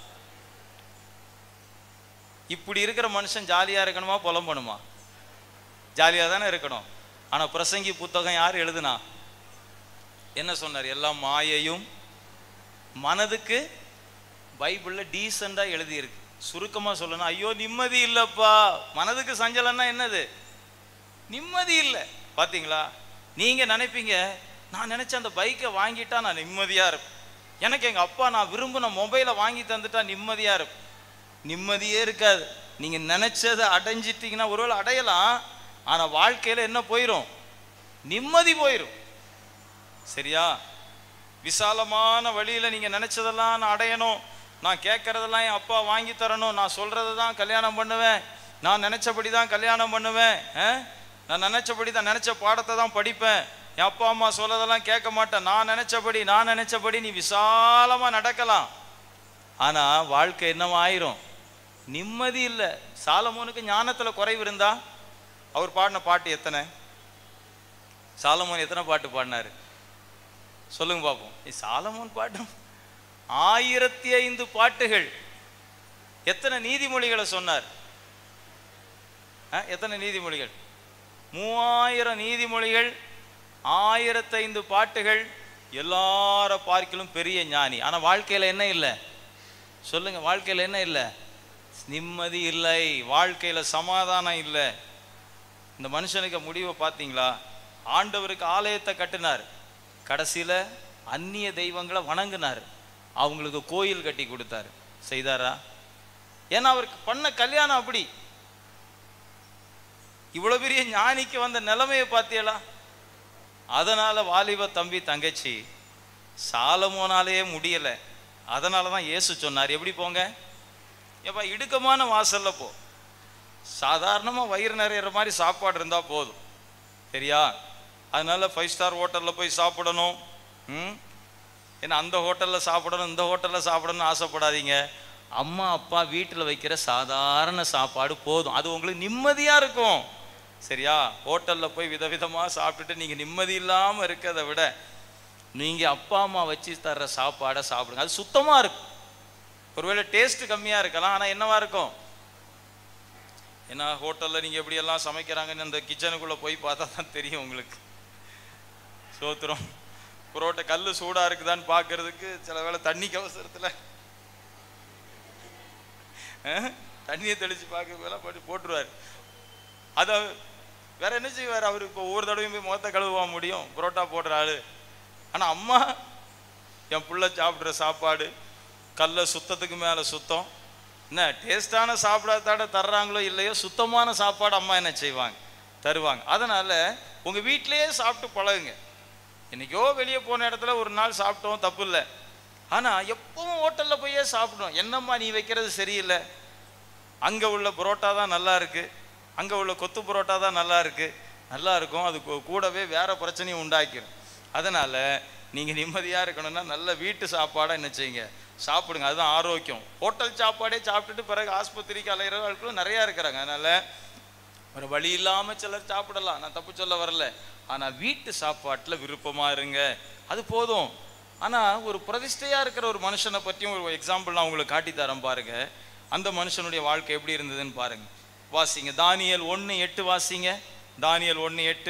S1: இப்படி இருக்கிற மனுஷன் ஜாலியா இருக்கணுமா புலம்பணுமா ஜாலியா தானே இருக்கணும் ஆனா பிரசங்கி புத்தகம் யார் எழுதுனா என்ன சொன்னார் எல்லாம் மாயையும் மனதுக்கு பைபிளில் டீசெண்டாக எழுதியிருக்கு சுருக்கமாக சொல்லணும் ஐயோ நிம்மதி இல்லைப்பா மனதுக்கு சஞ்சலம்னா என்னது நிம்மதி இல்லை பார்த்தீங்களா நீங்கள் நினைப்பீங்க நான் நினச்ச அந்த பைக்கை வாங்கிட்டா நான் நிம்மதியாக இருப்பேன் எனக்கு எங்கள் அப்பா நான் விரும்பின மொபைலை வாங்கி தந்துட்டா நிம்மதியாக இருப்பேன் நிம்மதியே இருக்காது நீங்கள் நினச்சதை அடைஞ்சிட்டிங்கன்னா ஒருவேளை அடையலாம் ஆனால் வாழ்க்கையில் என்ன போயிடும் நிம்மதி போயிடும் சரியா விசாலமான வழியில் நீங்கள் நினச்சதெல்லாம் நான் அடையணும் நான் கேட்குறதெல்லாம் என் அப்பா வாங்கி தரணும் நான் சொல்கிறது தான் கல்யாணம் பண்ணுவேன் நான் நினச்சபடி தான் கல்யாணம் பண்ணுவேன் ஆ? நான் நினச்சபடி தான் நினச்ச பாடத்தை தான் படிப்பேன் என் அப்பா அம்மா சொல்லதெல்லாம் கேட்க மாட்டேன் நான் நினச்சபடி நான் நினச்சபடி நீ விசாலமாக நடக்கலாம் ஆனால் வாழ்க்கை என்னவா ஆயிரும் நிம்மதி இல்லை சாலமோனுக்கு ஞானத்தில் குறைவு இருந்தா அவர் பாடின பாட்டு எத்தனை சாலமோன் எத்தனை பாட்டு பாடினாரு சொல்லுங்க பார்ப்போம் ஏய், சாலமோன் பாட்டம் ஆயிரத்தி ஐந்து பாட்டுகள் எத்தனை நீதிமொழிகளை சொன்னார் ஆ, எத்தனை நீதிமொழிகள் மூவாயிரம் நீதிமொழிகள் ஆயிரத்தைந்து பாட்டுகள் எல்லார பார்க்கிலும் பெரிய ஞானி ஆனா வாழ்க்கையில என்ன இல்லை சொல்லுங்க வாழ்க்கையில என்ன இல்லை நிம்மதி இல்லை வாழ்க்கையில சமாதானம் இல்லை இந்த மனுஷனுக்கு முடிவை பார்த்தீங்களா ஆண்டவருக்கு ஆலயத்தை கட்டினார் கடைசியில அந்நிய தெய்வங்களை வணங்கினார் அவங்களுக்கு கோயில் கட்டி கொடுத்தாரு செய்தாரா ஏன்னா அவருக்கு பண்ண கல்யாணம் அப்படி இவ்வளவு பெரிய ஞானிக்கு வந்த நிலைமையை பார்த்தீங்களா அதனால வாலிப தம்பி தங்கச்சி சாலமோனாலேயே முடியல அதனால தான் இயேசு சொன்னார் எப்படி போங்க ஏப்பா இடுக்கமான வாசல்ல போ சாதாரணமாக வயிறு நிறையிற மாதிரி சாப்பாடு இருந்தால் போதும் சரியா அதனால ஃபைவ் ஸ்டார் ஹோட்டலில் போய் சாப்பிடணும் ம் ஏன்னா அந்த ஹோட்டலில் சாப்பிடணும் இந்த ஹோட்டலில் சாப்பிடணும்னு ஆசைப்படாதீங்க அம்மா அப்பா வீட்டில் வைக்கிற சாதாரண சாப்பாடு போதும் அது உங்களுக்கு நிம்மதியாக இருக்கும் சரியா ஹோட்டலில் போய் விதவிதமாக சாப்பிட்டுட்டு நீங்கள் நிம்மதி இல்லாமல் இருக்கிறத விட நீங்கள் அப்பா அம்மா வச்சு தர்ற சாப்பாடை சாப்பிடுங்க அது சுத்தமாக இருக்கும் ஒருவேளை டேஸ்ட் கம்மியாக இருக்கலாம் ஆனால் என்னவா இருக்கும் ஏன்னா ஹோட்டலில் நீங்கள் எப்படியெல்லாம் சமைக்கிறாங்கன்னு அந்த கிச்சனுக்குள்ளே போய் பார்த்தா தான் தெரியும் உங்களுக்கு சோத்துறோம் புரோட்டை கல் சூடாக இருக்குதான்னு பார்க்கறதுக்கு சில வேளை தண்ணி கவசரத்தில் தண்ணியை தெளித்து பார்க்க போட்டு போட்டுருவார் அதை வேற என்ன செய்வார் அவர் இப்போ ஒவ்வொரு தடவையும் போய் முகத்தை கழுவா முடியும் புரோட்டா போடுற ஆளு ஆனால் அம்மா என் புள்ள சாப்பிட்ற சாப்பாடு கல்ல சுத்தத்துக்கு மேலே சுத்தம் என்ன டேஸ்டான சாப்பிடாதாட தர்றாங்களோ இல்லையோ சுத்தமான சாப்பாடு அம்மா என்ன செய்வாங்க தருவாங்க அதனால் உங்கள் வீட்டிலேயே சாப்பிட்டு பழகுங்க என்னைக்கோ வெளியே போன இடத்துல ஒரு நாள் சாப்பிட்டோம் தப்பு இல்லை ஆனால் எப்பவும் ஹோட்டலில் போயே சாப்பிடும் என்னம்மா நீ வைக்கிறது சரியில்லை அங்கே உள்ள புரோட்டா தான் நல்லா இருக்கு அங்கே உள்ள கொத்து புரோட்டா தான் நல்லா இருக்கு நல்லா இருக்கும் அது கூ- கூடவே வேற பிரச்சனையும் உண்டாக்கிடும் அதனால நீங்கள் நிம்மதியாக இருக்கணும்னா நல்ல வீட்டு சாப்பாடை என்ன செய்யுங்க சாப்பிடுங்க அதுதான் ஆரோக்கியம் ஹோட்டல் சாப்பாடே சாப்பிட்டுட்டு பிறகு ஆஸ்பத்திரிக்கு அலைகிறவர்களும் நிறையா இருக்கிறாங்க அதனால ஒரு வழி இல்லாமல் சிலர் சாப்பிடலாம் நான் தப்பு சொல்ல வரல ஆனால் வீட்டு சாப்பாட்டில் விருப்பமாக இருங்க அது போதும் ஆனால் ஒரு பிரதிஷ்டையாக இருக்கிற ஒரு மனுஷனை பற்றியும் ஒரு எக்ஸாம்பிள் நான் உங்களுக்கு காட்டி தரேன் பாருங்க அந்த மனுஷனுடைய வாழ்க்கை எப்படி இருந்ததுன்னு பாருங்க வாசிங்க தானியல் ஒன்று எட்டு வாசிங்க தானியல் ஒன்று எட்டு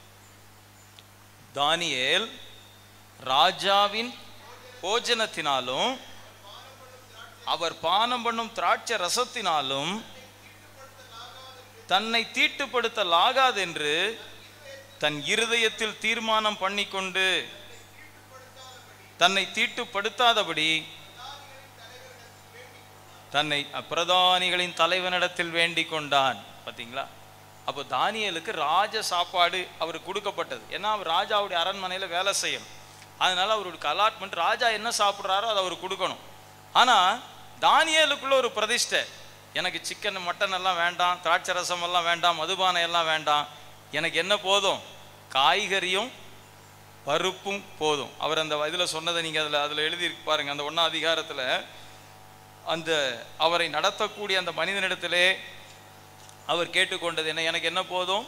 S1: தானியேல் ராஜாவின் போஜனத்தினாலும் அவர் பானம் பண்ணும் திராட்சை ரசத்தினாலும் தன்னை தீட்டுப்படுத்தலாகாதென்று தன் இருதயத்தில் தீர்மானம் பண்ணிக்கொண்டு தன்னை தீட்டுப்படுத்தாதபடி தன்னை பிரதானிகளின் தலைவனிடத்தில் வேண்டிக் கொண்டான் பாத்தீங்களா அப்போ தானியலுக்கு ராஜ சாப்பாடு அவருக்கு கொடுக்கப்பட்டது ஏன்னா அவர் ராஜாவுடைய அரண்மனையில் வேலை செய்யணும் அதனால அவருக்கு அலாட்மெண்ட் ராஜா என்ன சாப்பிட்றாரோ அதை அவர் கொடுக்கணும் ஆனால் தானியலுக்குள்ள ஒரு பிரதிஷ்டை எனக்கு சிக்கன் மட்டன் எல்லாம் வேண்டாம் திராட்சை ரசம் எல்லாம் வேண்டாம் மதுபானம் எல்லாம் வேண்டாம் எனக்கு என்ன போதும் காய்கறியும் பருப்பும் போதும் அவர் அந்த இதில் சொன்னதை நீங்கள் அதில் அதில் எழுதியிருக்கு பாருங்க அந்த ஒன்றாம் அதிகாரத்தில் அந்த அவரை நடத்தக்கூடிய அந்த மனிதனிடத்திலே அவர் கேட்டுக்கொண்டது என்ன எனக்கு என்ன போதும்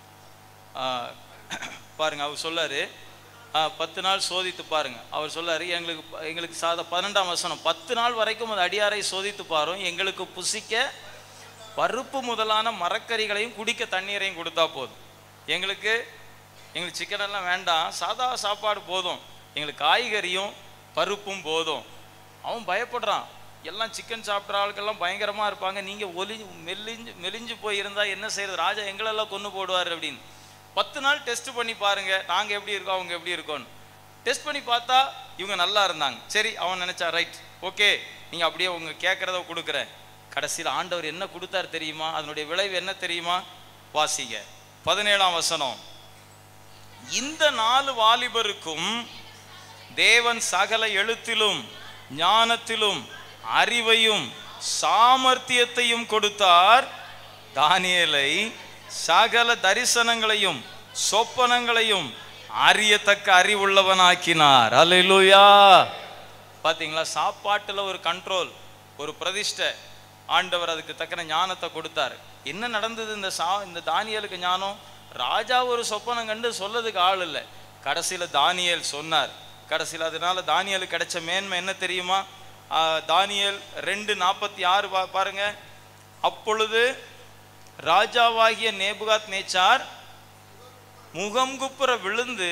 S1: ஆ, பாருங்க அவர் சொல்லாரு ஆ, பத்து நாள் சோதித்து பாருங்க அவர் சொல்லாரு எங்களுக்கு ப- எங்களுக்கு சாத பன்னெண்டாம் வசனம் பத்து நாள் வரைக்கும் அந்த அடியாரை சோதித்து பாரும் எங்களுக்கு புசிக்க பருப்பு முதலான மரக்கறிகளையும் குடிக்க தண்ணீரையும் கொடுத்தா போதும் எங்களுக்கு எங்களுக்கு சிக்கன் எல்லாம் வேண்டாம் சாதா சாப்பாடு போதும் எங்களுக்கு காய்கறியும் பருப்பும் போதும் அவன் பயப்படுறான் எல்லாம் சிக்கன் சாப்பிட்ற ஆளுக்கெல்லாம் பயங்கரமாக இருப்பாங்க நீங்கள் ஒலி மெலிஞ்சு மெலிஞ்சு போய் இருந்தால் என்ன செய்யறது ராஜா எங்களெல்லாம் கொண்டு போடுவார் அப்படின்னு பத்து நாள் டெஸ்ட் பண்ணி பாருங்க நாங்கள் எப்படி இருக்கோம் அவங்க எப்படி இருக்கோன்னு டெஸ்ட் பண்ணி பார்த்தா இவங்க நல்லா இருந்தாங்க சரி அவன் நினைச்சா ரைட் ஓகே நீங்கள் அப்படியே உங்க கேட்குறத கொடுக்குறேன் கடைசியில் ஆண்டவர் என்ன கொடுத்தார் தெரியுமா அதனுடைய விளைவு என்ன தெரியுமா வாசிங்க பதினேழாம் வசனம் இந்த நாலு வாலிபருக்கும் தேவன் சகல எழுத்திலும் ஞானத்திலும் அறிவையும் சாமர்த்தியத்தையும் கொடுத்தார் தானியேலை சகல தரிசனங்களையும் சொப்பனங்களையும் அறியத்தக்க அறிவுள்ளவனாக்கினார் அல்லேலூயா பாத்தீங்களா சாப்பாட்டுல ஒரு கண்ட்ரோல் ஒரு பிரதிஷ்டை ஆண்டவர் அதுக்கு தக்கன ஞானத்தை கொடுத்தார் என்ன நடந்தது இந்த சா இந்த தானியலுக்கு ஞானம் ராஜா ஒரு சொப்பனம் கண்டு சொல்லதுக்கு ஆள் இல்லை கடைசியில தானியேல் சொன்னார் கடைசியில் அதனால தானியலுக்கு கிடைச்ச மேன்மை என்ன தெரியுமா ஆ, தானியேல் ரெண்டு நாற்பத்தி ஆறு பா பாருங்க அப்பொழுது ராஜாவாகிய நேபுகாத் நேச்சார் முகம்குப்புற விழுந்து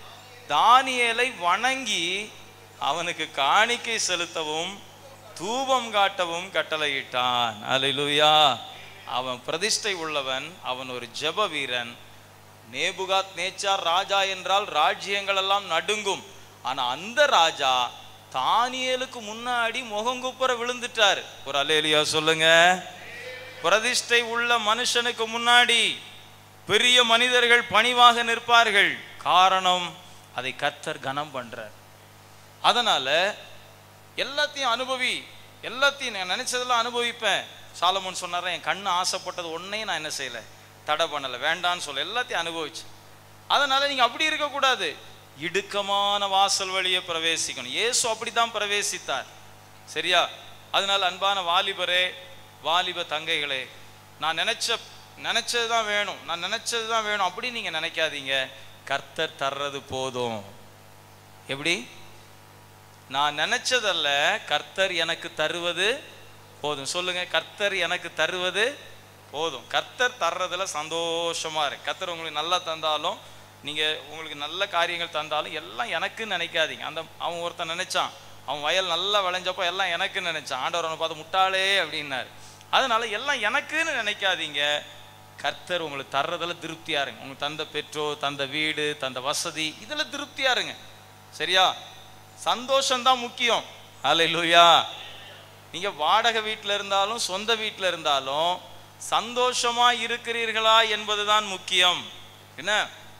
S1: தானியேலை வணங்கி அவனுக்கு காணிக்கை செலுத்தவும் தூபம் காட்டவும் கட்டளையிட்டான் அல்லேலூயா அவன் பிரதிஷ்டை உள்ளவன் அவன் ஒரு ஜெப வீரன் நேபுகாத் நேச்சார் ராஜா என்றால் ராஜ்யங்கள் எல்லாம் நடுங்கும் ஆனா அந்த ராஜா தானியேலுக்கு முன்னாடி முகங்குப்புற விழுந்துட்டார் ஒரு அல்லேலியா சொல்லுங்க பிரதிஷ்டை உள்ள மனுஷனுக்கு முன்னாடி பெரிய மனிதர்கள் பணிவாக நிற்பார்கள் காரணம் அதை கர்த்தர் கனம் பண்றார் அதனால எல்லாத்தையும் அனுபவி எல்லாத்தையும் நான் நினைச்சதெல்லாம் அனுபவிப்பேன் சாலமோன் சொன்னார என் கண்ணு ஆசைப்பட்டது ஒன்னையும் நான் என்ன செய்யல தடை பண்ணல வேண்டான்னு சொல்ல எல்லாத்தையும் அனுபவிச்சு அதனால நீங்க அப்படி இருக்கக்கூடாது இடுக்கமான வாசல் வழியே பிரவேசிக்கணும் இயேசு அப்படித்தான் பிரவேசித்தார் சரியா அதனால அன்பான வாலிபரே வாலிப தங்கைகளே நான் நினைச்ச நினைச்சது தான் வேணும் நான் நினைச்சது தான் வேணும் அப்படி நீங்க நினைக்காதீங்க கர்த்தர் தர்றது போதும் எப்படி நான் நினைச்சதல்ல கர்த்தர் எனக்கு தருவது போதும் சொல்லுங்க கர்த்தர் எனக்கு தருவது போதும் கர்த்தர் தர்றதுல சந்தோஷமா இருக்கு கர்த்தர் உங்களுக்கு நல்லா தந்தாலும் நீங்க உங்களுக்கு நல்ல காரியங்கள் தந்தாலும் எல்லாம் எனக்குன்னு நினைக்காதீங்க அந்த அவன் ஒருத்தன் நினைச்சான் அவன் வயல் நல்லா விளைஞ்சப்போ எல்லாம் எனக்குன்னு நினைச்சான் ஆண்டவர் அவனை பார்த்து முட்டாளே அப்படின்னாரு அதனால எல்லாம் எனக்குன்னு நினைக்காதீங்க கர்த்தர் உங்களுக்கு தர்றதுல திருப்தியா இருங்க உங்களுக்கு தந்த பெற்றோர் தந்த வீடு தந்த வசதி இதுல திருப்தியா இருங்க சரியா சந்தோஷம்தான் முக்கியம் அல்லேலூயா நீங்க வாடகை வீட்டில் இருந்தாலும் சொந்த வீட்டில் இருந்தாலும் சந்தோஷமா இருக்கிறீர்களா என்பதுதான் முக்கியம் என்ன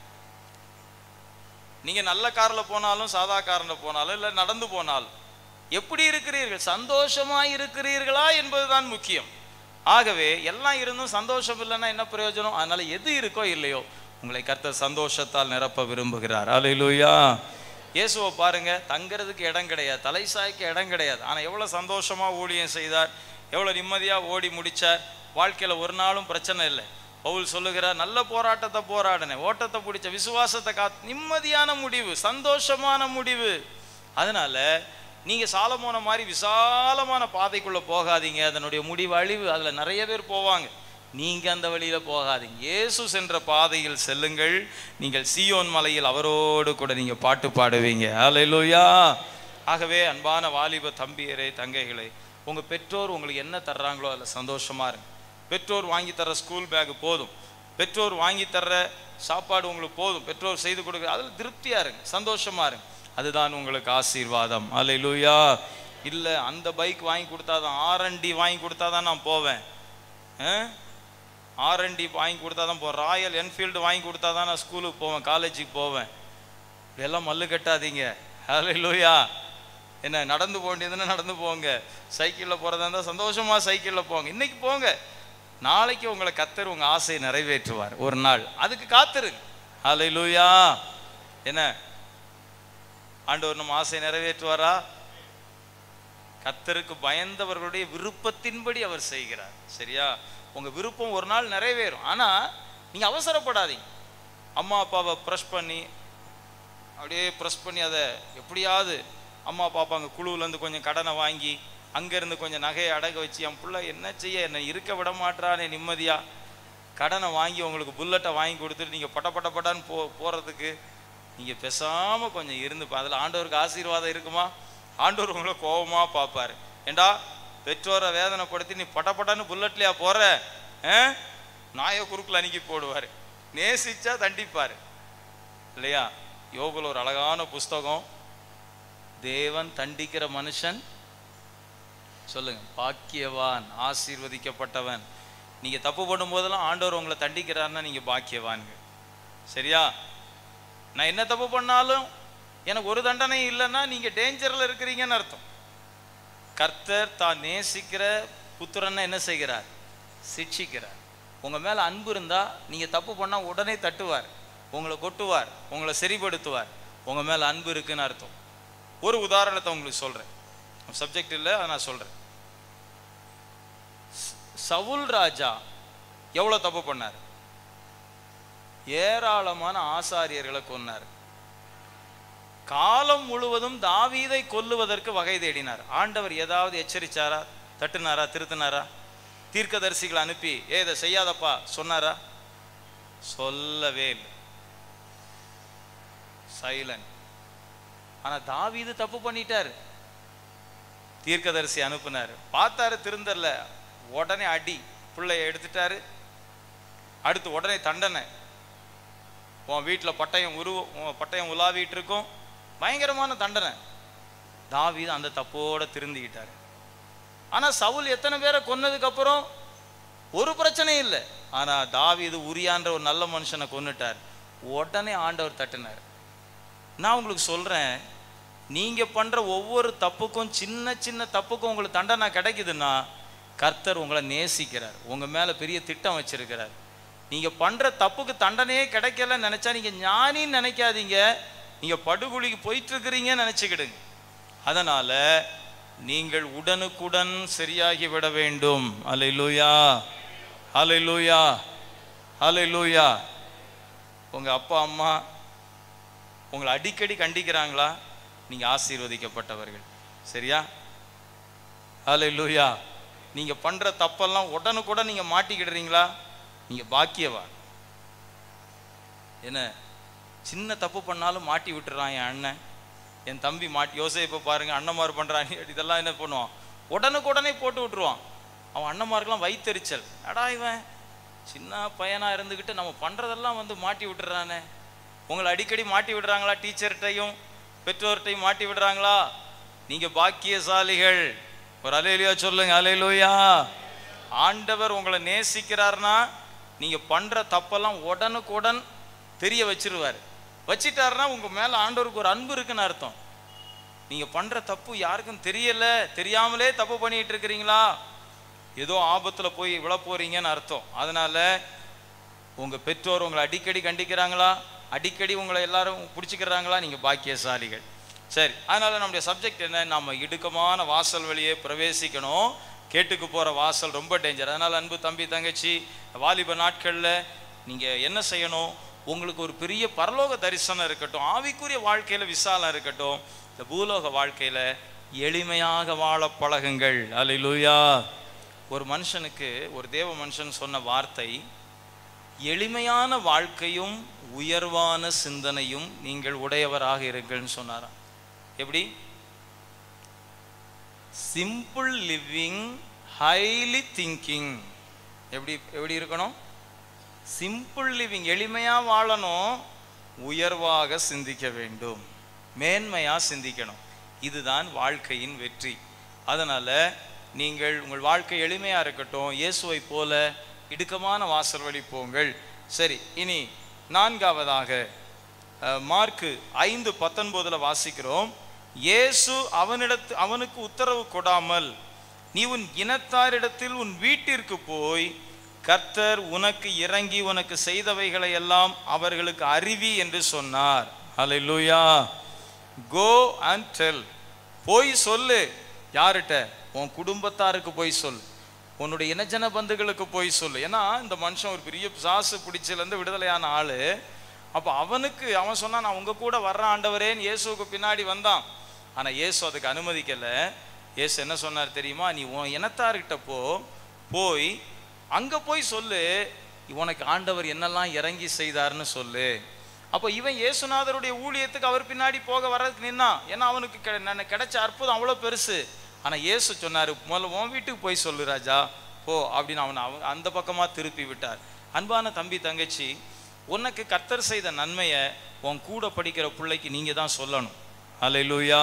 S1: நீங்க நல்ல கார்ல போனாலும் சாதா கார்ல போனாலும் இல்ல நடந்து போனாலும் எப்படி இருக்கிறீர்கள் சந்தோஷமா இருக்கிறீர்களா என்பதுதான் முக்கியம் ஆகவே எல்லாம் இருந்தும் சந்தோஷம் இல்லைன்னா என்ன பிரயோஜனம் அதனால எது இருக்கோ இல்லையோ உங்களை கர்த்தர் சந்தோஷத்தால் நிரப்ப விரும்புகிறார் அல்லேலூயா இயேசுவை பாருங்க தங்கறதுக்கு இடம் கிடையாது தலை சாய்க்க இடம் கிடையாது ஆனா எவ்வளவு சந்தோஷமா ஊழியம் செய்தார் எவ்வளவு நிம்மதியா ஓடி முடிச்சார் வாழ்க்கையில ஒரு நாளும் பிரச்சனை இல்லை பவுல் சொல்லுகிறார் நல்ல போராட்டத்தை போராடினேன் ஓட்டத்தை பிடிச்ச விசுவாசத்தை கா நிம்மதியான முடிவு சந்தோஷமான முடிவு அதனால நீங்க சாலமோன மாதிரி விசாலமான பாதைக்குள்ள போகாதீங்க அதனுடைய முடிவு அழிவு அதுல நிறைய பேர் போவாங்க நீங்க அந்த வழியில போகாதீங்க இயேசு சென்ற பாதையில் செல்லுங்கள் நீங்கள் சீயோன் மலையில் அவரோடு கூட நீங்க பாட்டு பாடுவீங்க ஹalleluya ஆகவே அன்பான வாலிப தம்பியரே தங்கைகளே உங்க பெற்றோர் உங்களுக்கு என்ன தர்றாங்களோ அதுல சந்தோஷமா இருங்க பெற்றோர் வாங்கி தர்ற ஸ்கூல் பேக் போதும் பெற்றோர் வாங்கி தர்ற சாப்பாடு உங்களுக்கு போதும் பெற்றோர் செய்து கொடுக்குற அதில் திருப்தியா இருங்க சந்தோஷமா இருங்க அதுதான் உங்களுக்கு ஆசீர்வாதம் அல்லேலூயா இல்ல அந்த பைக் வாங்கி கொடுத்தாதான் ஆர்என்டி வாங்கி கொடுத்தாதான் நான் போவேன் ஆர்என்டி வாங்கி கொடுத்தாதான் போ ராயல் என்ஃபீல்டு வாங்கி கொடுத்தாதான் நான் ஸ்கூலுக்கு போவேன் காலேஜுக்கு போவேன் இதெல்லாம் மல்லு கட்டாதீங்க அல்லேலூயா என்ன நடந்து போக வேண்டியதுன்னா நடந்து போங்க சைக்கிளில் போகிறதா இருந்தால் சந்தோஷமா சைக்கிளில் போங்க இன்னைக்கு போங்க நாளைக்கு உங்களை கத்தர் உங்க ஆசையை நிறைவேற்றுவார் ஒரு நாள் அதுக்கு காத்துருங்க ஹalleluya என்ன ஆண்டவர் நம்ம ஆசையை நிறைவேற்றுவாரா கத்தருக்கு பயந்தவர்களுடைய விருப்பத்தின்படி அவர் செய்கிறார் சரியா உங்க விருப்பம் ஒரு நாள் நிறைவேறும் ஆனா நீங்க அவசரப்படாதீங்க அம்மா அப்பாவை ப்ரெஷ் பண்ணி அப்படியே ப்ரெஸ் பண்ணி அதை எப்படியாவது அம்மா பாப்பா அங்கே குழுவிலேருந்து கொஞ்சம் கடனை வாங்கி அங்கேருந்து கொஞ்சம் நகையை அடக வச்சு என் பிள்ளை என்ன செய்ய என்னை இருக்க விட மாட்டானே நிம்மதியா கடனை வாங்கி உங்களுக்கு புல்லட்டை வாங்கி கொடுத்துட்டு நீங்கள் பட்ட பட்ட பட்டான்னு போ போகிறதுக்கு நீங்கள் பேசாமல் கொஞ்சம் இருந்து அதில் ஆண்டவருக்கு ஆசீர்வாதம் இருக்குமா ஆண்டவர் உங்களை கோபமாக பார்ப்பாரு ஏண்டா பெற்றோரை வேதனைப்படுத்தி நீ பட்ட பட்டான்னு புல்லட்லையா போற ஆ? நாயை குறுக்கில் அணுகி போடுவார் நேசிச்சா தண்டிப்பார் இல்லையா யோகுல ஒரு அழகான புஸ்தகம் தேவன் தண்டிக்கிற மனுஷன் சொல்லுங்க பாக்கியவான் ஆசீர்வதிக்கப்பட்டவன் நீங்க தப்பு பண்ணும் போதெல்லாம் ஆண்டவர் உங்களை தண்டிக்கிறாருன்னா நீங்க பாக்கியவான்ங்க சரியா நான் என்ன தப்பு பண்ணாலும் எனக்கு ஒரு தண்டனை இல்லைன்னா நீங்க டேஞ்சர்ல இருக்கிறீங்கன்னு அர்த்தம் கர்த்தர் தான் நேசிக்கிற புத்திரனை என்ன செய்கிறார் சிட்சிக்கிறார் உங்க மேல அன்பு இருந்தா நீங்க தப்பு பண்ணா உடனே தட்டுவார் உங்களை கொட்டுவார் உங்களை சரிப்படுத்துவார் உங்க மேல அன்பு இருக்குன்னு அர்த்தம் ஒரு உதாரணத்தை உங்களுக்கு சொல்றேன் சப்ஜெக்ட் இல்லை அதை நான் சொல்றேன் ச- சவுல் ராஜா எவ்வளவு தப்பு பண்ணார் ஏராளமான ஆசாரியர்களை கொன்னார் காலம் முழுவதும் தாவீதை கொல்லுவதற்கு வகை தேடினார் ஆண்டவர் ஏதாவது எச்சரிச்சாரா தட்டுனாரா திருத்தினாரா தீர்க்கதரிசிகளை அனுப்பி ஏ இதை செய்யாதப்பா சொன்னாரா சொல்லவே இல்லை சைலண்ட் ஆனா தாவீது தப்பு பண்ணிட்டாரு தீர்க்கதரிசி அனுப்புனாரு பார்த்தாரு திருந்தல்ல உடனே அடி பிள்ளைய எடுத்துட்டாரு அடுத்து உடனே தண்டனை உன் வீட்டில் பட்டயம் உருவ உன் பட்டயம் உலாவிட்டு இருக்கும் பயங்கரமான தண்டனை தாவீது அந்த தப்போட திருந்திக்கிட்டாரு ஆனா சவுல் எத்தனை பேரை கொன்னதுக்கு அப்புறம் ஒரு பிரச்சனையும் இல்லை ஆனா தாவீது உரியான்ற ஒரு நல்ல மனுஷனை கொன்னுட்டார் உடனே ஆண்டவர் தட்டினார் நான் உங்களுக்கு சொல்றேன் நீங்க பண்ற ஒவ்வொரு தப்புக்கும் சின்ன சின்ன தப்புக்கும் உங்களுக்கு தண்டனை கிடைக்குதுன்னா கர்த்தர் உங்களை நேசிக்கிறார் உங்க மேல பெரிய திட்டம் வச்சிருக்கிறார் நீங்க பண்ற தப்புக்கு தண்டனையே கிடைக்கலன்னு நினைச்சா நீங்க ஞானின்னு நினைக்காதீங்க நீங்க படுகொலிக்கு போயிட்டு இருக்கிறீங்கன்னு நினைச்சுக்கிடுங்க அதனால நீங்கள் உடனுக்குடன் சரியாகி விட வேண்டும் அல்லேலூயா அல்லேலூயா அல்லேலூயா உங்க அப்பா அம்மா உங்களை அடிக்கடி கண்டிக்கிறாங்களா நீங்க ஆசீர்வதிக்கப்பட்டவர்கள் சரியா அல்லேலூயா நீங்க பண்ற தப்பெல்லாம் உடனுக்குடன் நீங்க மாட்டிக்கிடுறீங்களா நீங்க பாக்கியவா என்ன சின்ன தப்பு பண்ணாலும் மாட்டி விட்டுறான் என் அண்ணன் என் தம்பி மாட்டி யோசிப்ப பாருங்க அண்ணன்மார் பண்றாங்க இதெல்லாம் என்ன பண்ணுவான் உடனுக்குடனே போட்டு விட்டுருவான் அவன் அண்ணன்மாருக்கெல்லாம் வைத்தறிச்சல் அடா இவன் சின்ன பையனா இருந்துக்கிட்டு நம்ம பண்றதெல்லாம் வந்து மாட்டி விட்டுறானே உங்களை அடிக்கடி மாட்டி விடுறாங்களா டீச்சர்கிட்டையும் பெற்றோர்கிட்டையும் மாட்டி விடுறாங்களா நீங்க பாக்கியசாலிகள் ஒரு அலையிலையா சொல்லுங்க அலையிலோயா ஆண்டவர் உங்களை நேசிக்கிறார்னா நீங்க பண்ற தப்பெல்லாம் உடனுக்குடன் தெரிய வச்சிருவாரு வச்சிட்டாருன்னா உங்க மேல ஆண்டவருக்கு ஒரு அன்பு இருக்குன்னு அர்த்தம் நீங்க பண்ற தப்பு யாருக்கும் தெரியல தெரியாமலே தப்பு பண்ணிட்டு இருக்கிறீங்களா ஏதோ ஆபத்துல போய் விழ போறீங்கன்னு அர்த்தம் அதனால உங்க பெற்றோர் உங்களை அடிக்கடி கண்டிக்கிறாங்களா அடிக்கடி உங்களை எல்லாரும் பிடிச்சிக்கிறாங்களா நீங்க பாக்கியசாலிகள் சரி அதனால நம்முடைய சப்ஜெக்ட் என்ன நம்ம இடுக்கமான வாசல் வழியே பிரவேசிக்கணும் கேட்டுக்கு போற வாசல் ரொம்ப டேஞ்சர் அதனால அன்பு தம்பி தங்கச்சி வாலிப நாட்கள்ல நீங்க என்ன செய்யணும் உங்களுக்கு ஒரு பெரிய பரலோக தரிசனம் இருக்கட்டும் ஆவிக்குரிய வாழ்க்கையில விசாலம் இருக்கட்டும் இந்த பூலோக வாழ்க்கையில எளிமையாக வாழ பழகுங்கள் அல்லேலூயா ஒரு மனுஷனுக்கு ஒரு தேவ மனுஷன் சொன்ன வார்த்தை எளிமையான வாழ்க்கையும் உயர்வான சிந்தனையும் நீங்கள் உடையவராக இருங்கள்னு சொன்னாராம் எப்படி சிம்பிள் லிவிங் ஹைலி திங்கிங் எப்படி எப்படி இருக்கணும் சிம்பிள் லிவிங் எளிமையா வாழணும் உயர்வாக சிந்திக்க வேண்டும் மேன்மையா சிந்திக்கணும் இதுதான் வாழ்க்கையின் வெற்றி அதனால நீங்கள் உங்கள் வாழ்க்கை எளிமையா இருக்கட்டும் இயேசுவை போல இடுக்கமான வாசல் வழி போங்கள் சரி இனி நான்காவதாக அஹ், மார்க்கு ஐந்து பத்தொன்பதுல வாசிக்கிறோம் இயேசு அவனிடத்து அவனுக்கு உத்தரவு கொடாமல் நீ உன் இனத்தாரிடத்தில் உன் வீட்டிற்கு போய் கர்த்தர் உனக்கு இறங்கி உனக்கு செய்தவைகளை எல்லாம் அவர்களுக்கு அறிவி என்று சொன்னார் ஹalleluya கோ அண்ட் டெல் போய் சொல்லு யார்கிட்ட உன் குடும்பத்தாருக்கு போய் சொல் உன்னுடைய இனஜன பந்துகளுக்கு போய் சொல்லு ஏன்னா இந்த மனுஷன் ஒரு பெரிய பிசாசு பிடிச்சிலேருந்து விடுதலையான ஆளு அப்போ அவனுக்கு அவன் சொன்னான் நான் உங்க கூட வர்ற ஆண்டவரேன்னு இயேசுவுக்கு பின்னாடி வந்தான் ஆனா இயேசு அதுக்கு அனுமதிக்கல இயேசு என்ன சொன்னார் தெரியுமா நீ உன் இனத்தார்கிட்ட போ போய் அங்க போய் சொல்லு உனக்கு ஆண்டவர் என்னெல்லாம் இறங்கி செய்தார்னு சொல்லு அப்போ இவன் இயேசுநாதருடைய ஊழியத்துக்கு அவர் பின்னாடி போக வர்றதுக்கு நின்னான் ஏன்னா அவனுக்கு கெ- நன்ன- கிடைச்ச அற்புதம் அவ்வளோ பெருசு ஆனா இயேசு சொன்னாரு முதல்ல உன் வீட்டுக்கு போய் சொல்லு ராஜா போ அப்படின்னு அவன் அவன் அந்த பக்கமா திருப்பி விட்டார் அன்பான தம்பி தங்கச்சி உனக்கு கர்த்தர் செய்த நன்மையை உன் கூட படிக்கிற பிள்ளைக்கு நீங்க தான் சொல்லணும் அல்லேலூயா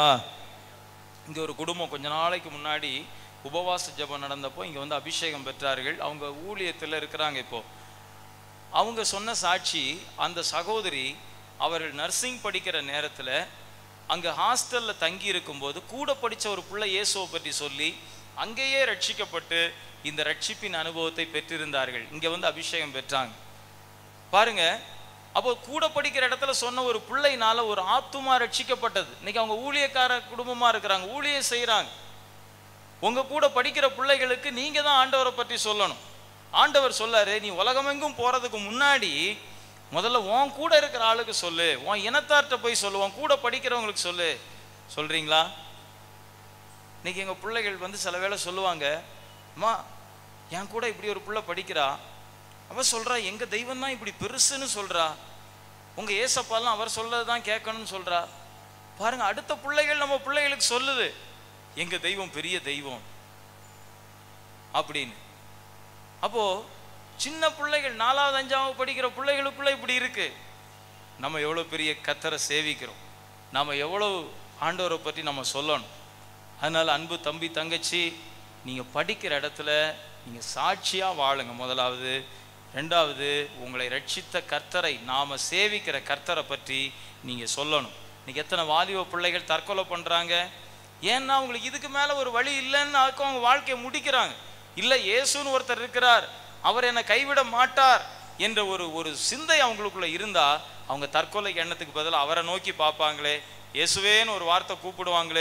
S1: இங்க ஒரு குடும்பம் கொஞ்ச நாளைக்கு முன்னாடி உபவாச ஜெபம் நடந்தப்போ இங்க வந்து அபிஷேகம் பெற்றார்கள் அவங்க ஊழியத்துல இருக்கிறாங்க இப்போ அவங்க சொன்ன சாட்சி அந்த சகோதரி அவர்கள் நர்சிங் படிக்கிற நேரத்துல அங்க ஹாஸ்டல்ல தங்கி இருக்கும்போது கூட படிச்ச ஒரு பிள்ளை இயேசுவை பற்றி சொல்லி அங்கேயே ரட்சிக்கப்பட்டு இந்த ரட்சிப்பின் அனுபவத்தை பெற்றிருந்தார்கள் இங்க வந்து அபிஷேகம் பெற்றாங்க பாருங்க அப்போ கூட படிக்கிற இடத்துல சொன்ன ஒரு பிள்ளைனால ஒரு ஆத்துமா ரட்சிக்கப்பட்டது இன்னைக்கு அவங்க ஊழியக்கார குடும்பமா இருக்கிறாங்க ஊழியம் செய்றாங்க உங்க கூட படிக்கிற பிள்ளைகளுக்கு நீங்க தான் ஆண்டவரை பற்றி சொல்லணும் ஆண்டவர் சொல்லாரு நீ உலகமெங்கும் போறதுக்கு முன்னாடி முதல்ல உன் கூட இருக்கிற ஆளுக்கு சொல்லு உன் இனத்தார்கிட்ட போய் சொல்லு உன் கூட படிக்கிறவங்களுக்கு சொல்லு சொல்றீங்களா இன்னைக்கு எங்க பிள்ளைகள் வந்து சில வேளை சொல்லுவாங்க அம்மா என் கூட இப்படி ஒரு பிள்ளை படிக்கிறா அவ சொல்றா எங்க தெய்வம் தான் இப்படி பெருசுன்னு சொல்றா உங்க ஏசப்பாலாம் அவர் சொல்லதை தான் கேட்கணும்னு சொல்றா பாருங்க அடுத்த பிள்ளைகள் நம்ம பிள்ளைகளுக்கு சொல்லுது எங்க தெய்வம் பெரிய தெய்வம் அப்படின்னு அப்போ சின்ன பிள்ளைகள் நாலாவது அஞ்சாவது படிக்கிற பிள்ளைகளுக்குள்ள இப்படி இருக்கு நம்ம எவ்வளவு பெரிய கத்தரை சேவிக்கிறோம் நாம எவ்வளவு ஆண்டவரை பற்றி நம்ம சொல்லணும் அதனால அன்பு தம்பி தங்கச்சி நீங்க படிக்கிற இடத்துல நீங்க சாட்சியா வாழுங்க முதலாவது ரெண்டாவது உங்களை ரட்சித்த கர்த்தரை நாம சேவிக்கிற கர்த்தரை பற்றி நீங்க சொல்லணும் இன்னைக்கு எத்தனை வாலிப பிள்ளைகள் தற்கொலை பண்றாங்க ஏன்னா அவங்களுக்கு இதுக்கு மேல ஒரு வழி இல்லைன்னு அதுக்கு அவங்க வாழ்க்கையை முடிக்கிறாங்க இல்ல இயேசுன்னு ஒருத்தர் இருக்கிறார் அவர் என்னை கைவிட மாட்டார் என்ற ஒரு ஒரு சிந்தை அவங்களுக்குள்ள இருந்தா அவங்க தற்கொலை எண்ணத்துக்கு பதிலா அவரை நோக்கி பார்ப்பாங்களே இயேசுவேன்னு ஒரு வார்த்தை கூப்பிடுவாங்களே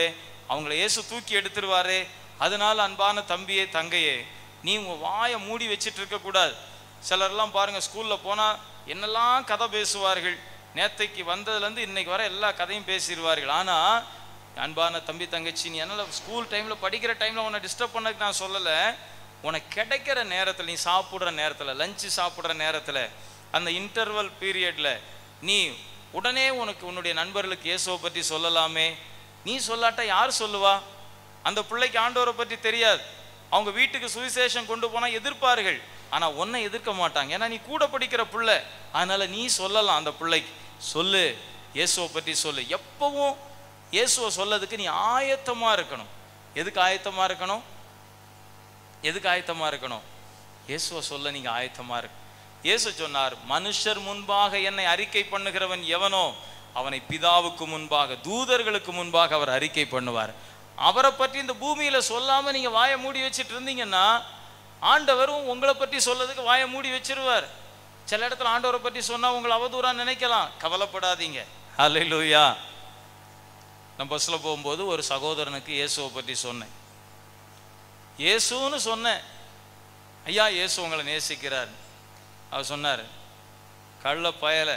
S1: அவங்கள இயேசு தூக்கி எடுத்துருவாரு அதனால அன்பான தம்பியே தங்கையே நீ உன் வாயை மூடி வச்சிட்டு இருக்க கூடாது சிலர்லாம் பாருங்க ஸ்கூல்ல போனா என்னெல்லாம் கதை பேசுவார்கள் நேத்தைக்கு வந்ததுலேருந்து இன்னைக்கு வர எல்லா கதையும் பேசிடுவார்கள் ஆனா அன்பான தம்பி தங்கச்சி நீ என்னால் ஸ்கூல் டைம்ல படிக்கிற டைம்ல உன்னை டிஸ்டர்ப் பண்ணக்கு நான் சொல்லலை உனக்கு கிடைக்கிற நேரத்தில் நீ சாப்பிட்ற நேரத்தில் லஞ்சு சாப்பிட்ற நேரத்தில் அந்த இன்டர்வல் பீரியட்ல நீ உடனே உனக்கு உன்னுடைய நண்பர்களுக்கு இயேசுவை பற்றி சொல்லலாமே நீ சொல்லாட்டா யார் சொல்லுவா அந்த பிள்ளைக்கு ஆண்டவரை பற்றி தெரியாது அவங்க வீட்டுக்கு சுவிசேஷம் கொண்டு போனால் எதிர்ப்பார்கள் ஆனால் உன்னை எதிர்க்க மாட்டாங்க ஏன்னா நீ கூட படிக்கிற பிள்ளை அதனால நீ சொல்லலாம் அந்த பிள்ளைக்கு சொல்லு இயேசுவை பற்றி சொல்லு எப்பவும் இயேசுவை சொல்லதுக்கு நீ ஆயத்தமாக இருக்கணும் எதுக்கு ஆயத்தமாக இருக்கணும் எதுக்கு ஆயத்தமா இருக்கணும் இயேசுவை சொல்ல நீங்க ஆயத்தமா இருக்கு இயேசு சொன்னார் மனுஷர் முன்பாக என்னை அறிக்கை பண்ணுகிறவன் எவனோ அவனை பிதாவுக்கு முன்பாக தூதர்களுக்கு முன்பாக அவர் அறிக்கை பண்ணுவார் அவரை பற்றி இந்த பூமியில சொல்லாம நீங்க வாயை மூடி வச்சிட்டு இருந்தீங்கன்னா ஆண்டவரும் உங்களை பற்றி சொல்லதுக்கு வாயை மூடி வச்சிருவார் சில இடத்துல ஆண்டவரை பற்றி சொன்னா உங்களை அவதூறா நினைக்கலாம் கவலைப்படாதீங்க ஹalleluya நான் பஸ்ல போகும்போது ஒரு சகோதரனுக்கு இயேசுவை பற்றி சொன்னேன் இயேசுன்னு சொன்னேன் ஐயா இயேசு உங்களை நேசிக்கிறார் அவர் சொன்னார் கள்ள பயலை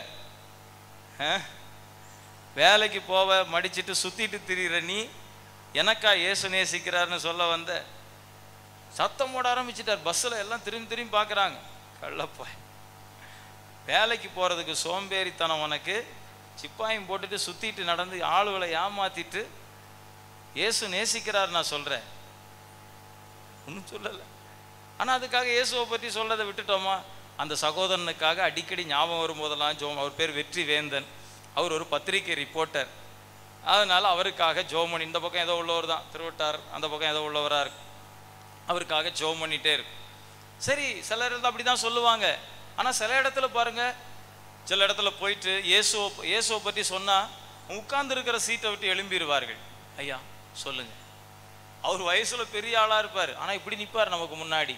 S1: வேலைக்கு போவ மடிச்சிட்டு சுத்திட்டு திரியிற நீ எனக்கா இயேசு நேசிக்கிறார்னு சொல்ல வந்த சத்தம் போட ஆரம்பிச்சிட்டார் பஸ்ஸில் எல்லாம் திரும்பி திரும்பி பார்க்குறாங்க கள்ளப்பாய் வேலைக்கு போகிறதுக்கு சோம்பேறித்தனம் உனக்கு சிப்பாயும் போட்டுட்டு சுத்திட்டு நடந்து ஆளுகளை ஏமாத்திட்டு இயேசு நேசிக்கிறார் நான் சொல்கிறேன் ஒன்றும் சொல்லலை ஆனால் அதுக்காக இயேசுவை பற்றி சொல்றதை விட்டுட்டோமா அந்த சகோதரனுக்காக அடிக்கடி ஞாபகம் வரும்போதெல்லாம் ஜோம் அவர் பேர் வெற்றி வேந்தன் அவர் ஒரு பத்திரிகை ரிப்போர்ட்டர் அதனால அவருக்காக ஜோமணி இந்த பக்கம் ஏதோ உள்ளவர் தான் திருவட்டார் அந்த பக்கம் ஏதோ உள்ளவராக இருக்கு அவருக்காக ஜோம் பண்ணிட்டே இருக்கு சரி சில இடத்துல அப்படி தான் சொல்லுவாங்க ஆனால் சில இடத்துல பாருங்க சில இடத்துல போயிட்டு இயேசுவை இயேசுவை பற்றி சொன்னால் உட்கார்ந்து இருக்கிற சீட்டை விட்டு எழும்பிடுவார்கள் ஐயா சொல்லுங்க அவர் வயசுல பெரிய ஆளா இருப்பார் ஆனா இப்படி நிப்பார் நமக்கு முன்னாடி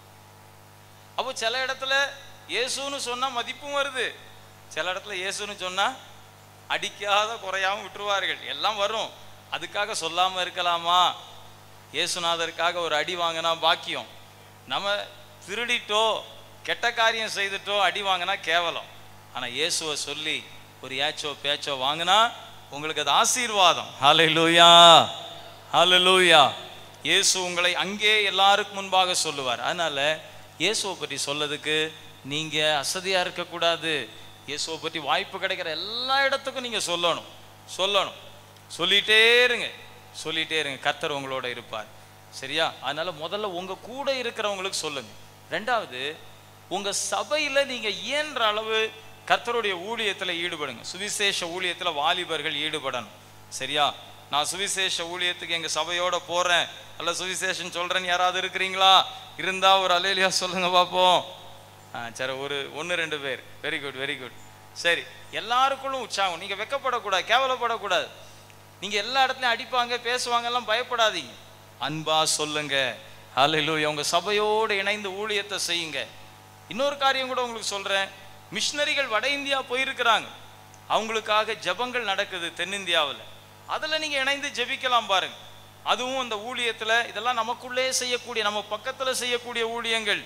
S1: அப்போ சில இடத்துல இயேசுன்னு சொன்னா மதிப்பும் வருது சில இடத்துல இயேசுன்னு சொன்னா அடிக்காத குறையாம விட்டுருவார்கள் எல்லாம் வரும் அதுக்காக சொல்லாம இருக்கலாமா இயேசுநாதருக்காக ஒரு அடி வாங்கினா பாக்கியம் நம்ம திருடிட்டோ கெட்ட காரியம் செய்துட்டோ அடி வாங்கினா கேவலம் ஆனா இயேசுவை சொல்லி ஒரு ஏச்சோ பேச்சோ வாங்கினா உங்களுக்கு அது ஆசீர்வாதம் ஹalleluya ஹalleluya இயேசு உங்களை அங்கே எல்லாருக்கும் முன்பாக சொல்லுவார் அதனால இயேசுவை பற்றி சொல்லதுக்கு நீங்க அசதியா இருக்கக்கூடாது இயேசுவை பற்றி வாய்ப்பு கிடைக்கிற எல்லா இடத்துக்கும் நீங்க சொல்லணும் சொல்லணும் சொல்லிட்டே இருங்க சொல்லிட்டே இருங்க கர்த்தர் உங்களோட இருப்பார் சரியா அதனால முதல்ல உங்க கூட இருக்கிறவங்களுக்கு சொல்லுங்க ரெண்டாவது உங்க சபையில நீங்க இயன்ற அளவு கர்த்தருடைய ஊழியத்துல ஈடுபடுங்க சுவிசேஷ ஊழியத்துல வாலிபர்கள் ஈடுபடணும் சரியா நான் சுவிசேஷ ஊழியத்துக்கு எங்க சபையோட போறேன் அல்ல சுவிசேஷம் சொல்றேன்னு யாராவது இருக்கிறீங்களா இருந்தா ஒரு அலேலியா சொல்லுங்க பார்ப்போம் ஆ சரி ஒரு ஒன்று ரெண்டு பேர் வெரி குட் வெரி குட் சரி எல்லாருக்குள்ளும் உற்சாகம் நீங்க வெக்கப்படக்கூடாது கேவலப்படக்கூடாது நீங்க எல்லா இடத்துலயும் அடிப்பாங்க பேசுவாங்க எல்லாம் பயப்படாதீங்க அன்பா சொல்லுங்க ஹalleluya உங்க சபையோடு இணைந்து ஊழியத்தை செய்யுங்க இன்னொரு காரியம் கூட உங்களுக்கு சொல்றேன் மிஷினரிகள் வட இந்தியா போயிருக்கிறாங்க அவங்களுக்காக ஜெபங்கள் நடக்குது தென்னிந்தியாவில் அதில் நீங்க இணைந்து ஜெபிக்கலாம் பாருங்க அதுவும் அந்த ஊழியத்துல இதெல்லாம் நமக்குள்ளே செய்யக்கூடிய நம்ம பக்கத்துல செய்யக்கூடிய ஊழியங்கள்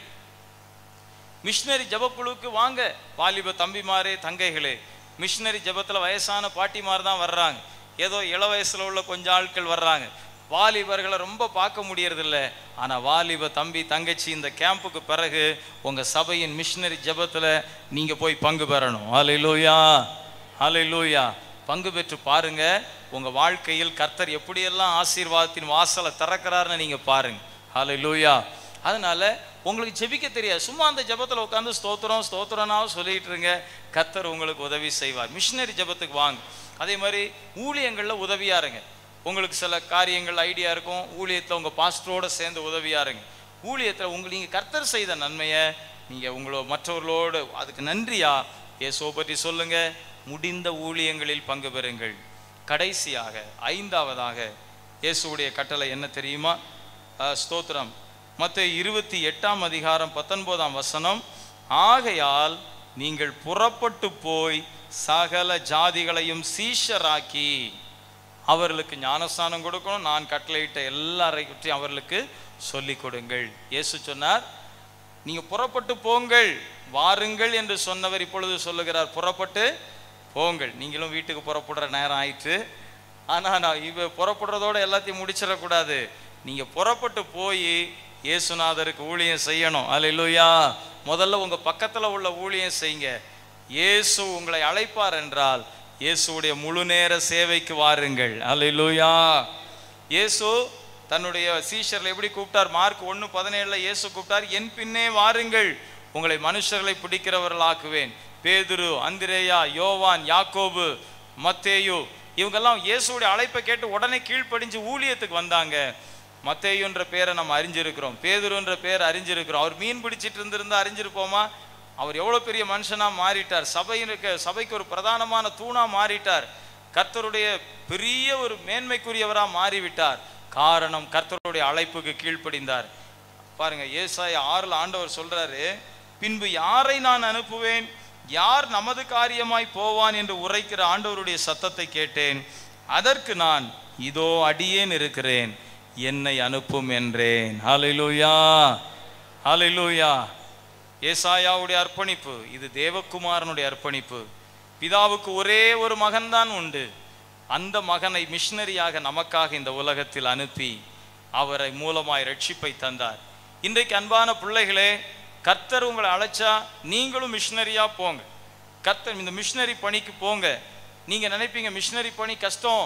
S1: மிஷினரி ஜபக்குழுக்கு வாங்க வாலிப தம்பிமாரே தங்கைகளே மிஷினரி ஜபத்துல வயசான பாட்டிமார் தான் வர்றாங்க ஏதோ இள வயசுல உள்ள கொஞ்சம் ஆட்கள் வர்றாங்க வாலிபர்களை ரொம்ப பார்க்க முடியறதில்ல ஆனா வாலிப தம்பி தங்கச்சி இந்த கேம்புக்கு பிறகு உங்க சபையின் மிஷினரி ஜபத்துல நீங்க போய் பங்கு பெறணும் ஹalleluya ஹalleluya பங்கு பெற்று பாருங்க உங்க வாழ்க்கையில் கர்த்தர் எப்படியெல்லாம் ஆசீர்வாதத்தின் வாசலை திறக்கிறாருன்னு நீங்க பாருங்க ஹalleluya அதனால உங்களுக்கு ஜெபிக்க தெரியாது சும்மா அந்த ஜெபத்துல உட்காந்து ஸ்தோத்திரம் ஸ்தோத்திரனாவும் சொல்லிட்டு இருங்க கர்த்தர் உங்களுக்கு உதவி செய்வார் மிஷினரி ஜெபத்துக்கு வாங்க அதே மாதிரி ஊழியங்கள்ல உதவியா இருங்க உங்களுக்கு சில காரியங்கள் ஐடியா இருக்கும் ஊழியத்துல உங்க பாஸ்டரோட சேர்ந்து உதவியா இருங்க ஊழியத்துல உங்களுக்கு நீங்க கர்த்தர் செய்த நன்மையை நீங்க உங்களோ மற்றவர்களோடு அதுக்கு நன்றியா இயேசுவை பற்றி சொல்லுங்க முடிந்த ஊழியங்களில் பங்கு பெறுங்கள் கடைசியாக ஐந்தாவதாக இயேசுவுடைய கட்டளை என்ன தெரியுமா அஹ், ஸ்தோத்திரம் மற்ற இருபத்தி எட்டாம் அதிகாரம் பத்தொன்பதாம் வசனம் ஆகையால் நீங்கள் புறப்பட்டு போய் சகல ஜாதிகளையும் சீஷராக்கி அவர்களுக்கு ஞானஸ்நானம் கொடுக்கணும் நான் கட்டளையிட்ட எல்லாரையும் அவர்களுக்கு சொல்லிக் கொடுங்கள் இயேசு சொன்னார் நீங்க புறப்பட்டு போங்கள் வாருங்கள் என்று சொன்னவர் இப்பொழுது சொல்லுகிறார் புறப்பட்டு போங்கள் நீங்களும் வீட்டுக்கு புறப்படுற நேரம் ஆயிற்று ஆனா நான் இவ புறப்படுறதோட எல்லாத்தையும் முடிச்சிடக்கூடாது நீங்க புறப்பட்டு போய் இயேசுநாதருக்கு ஊழியம் செய்யணும் அல்லேலூயா முதல்ல உங்க பக்கத்துல உள்ள ஊழியம் செய்யுங்க இயேசு உங்களை அழைப்பார் என்றால் இயேசுவுடைய முழு நேர சேவைக்கு வாருங்கள் அல்லேலூயா இயேசு தன்னுடைய சீஷர்களை எப்படி கூப்பிட்டார் மார்க் ஒன்று பதினேழுல இயேசு கூப்பிட்டார் என் பின்னே வாருங்கள் உங்களை மனுஷர்களை பிடிக்கிறவர்களாக்குவேன் பேதுரு அந்திரேயா யோவான் யாக்கோபு மத்தேயு இவங்கெல்லாம் இயேசுடைய அழைப்பை கேட்டு உடனே கீழ்ப்படிஞ்சு ஊழியத்துக்கு வந்தாங்க மத்தேயுன்ற பேரை நம்ம அறிஞ்சிருக்கிறோம் பேதுருன்ற பேரை அறிஞ்சிருக்கிறோம் அவர் மீன் பிடிச்சிட்டு இருந்திருந்தா அறிஞ்சிருப்போமா அவர் எவ்வளவு பெரிய மனுஷனா மாறிட்டார் சபையினுக்கு சபைக்கு ஒரு பிரதானமான தூணா மாறிட்டார் கர்த்தருடைய பெரிய ஒரு மேன்மைக்குரியவரா மாறிவிட்டார் காரணம் கர்த்தருடைய அழைப்புக்கு கீழ்ப்படிந்தார் பாருங்க ஏசாய ஆறுல ஆண்டவர் சொல்றாரு பின்பு யாரை நான் அனுப்புவேன் யார் நமது காரியமாய் போவான் என்று உரைக்கிற ஆண்டவருடைய சத்தத்தை கேட்டேன் அதற்கு நான் இதோ அடியேன் இருக்கிறேன் என்னை அனுப்பும் என்றேன் ஹalleluya ஹalleluya ஏசாயாவுடைய அர்ப்பணிப்பு இது தேவகுமாரனுடைய அர்ப்பணிப்பு பிதாவுக்கு ஒரே ஒரு மகன்தான் உண்டு அந்த மகனை மிஷினரியாக நமக்காக இந்த உலகத்தில் அனுப்பி அவரை மூலமாய் ரட்சிப்பை தந்தார் இன்றைக்கு அன்பான பிள்ளைகளே கர்த்தர் உங்களை அழைச்சா நீங்களும் மிஷினரியா போங்க கர்த்தர் இந்த மிஷினரி பணிக்கு போங்க நீங்க நினைப்பீங்க மிஷினரி பணி கஷ்டம்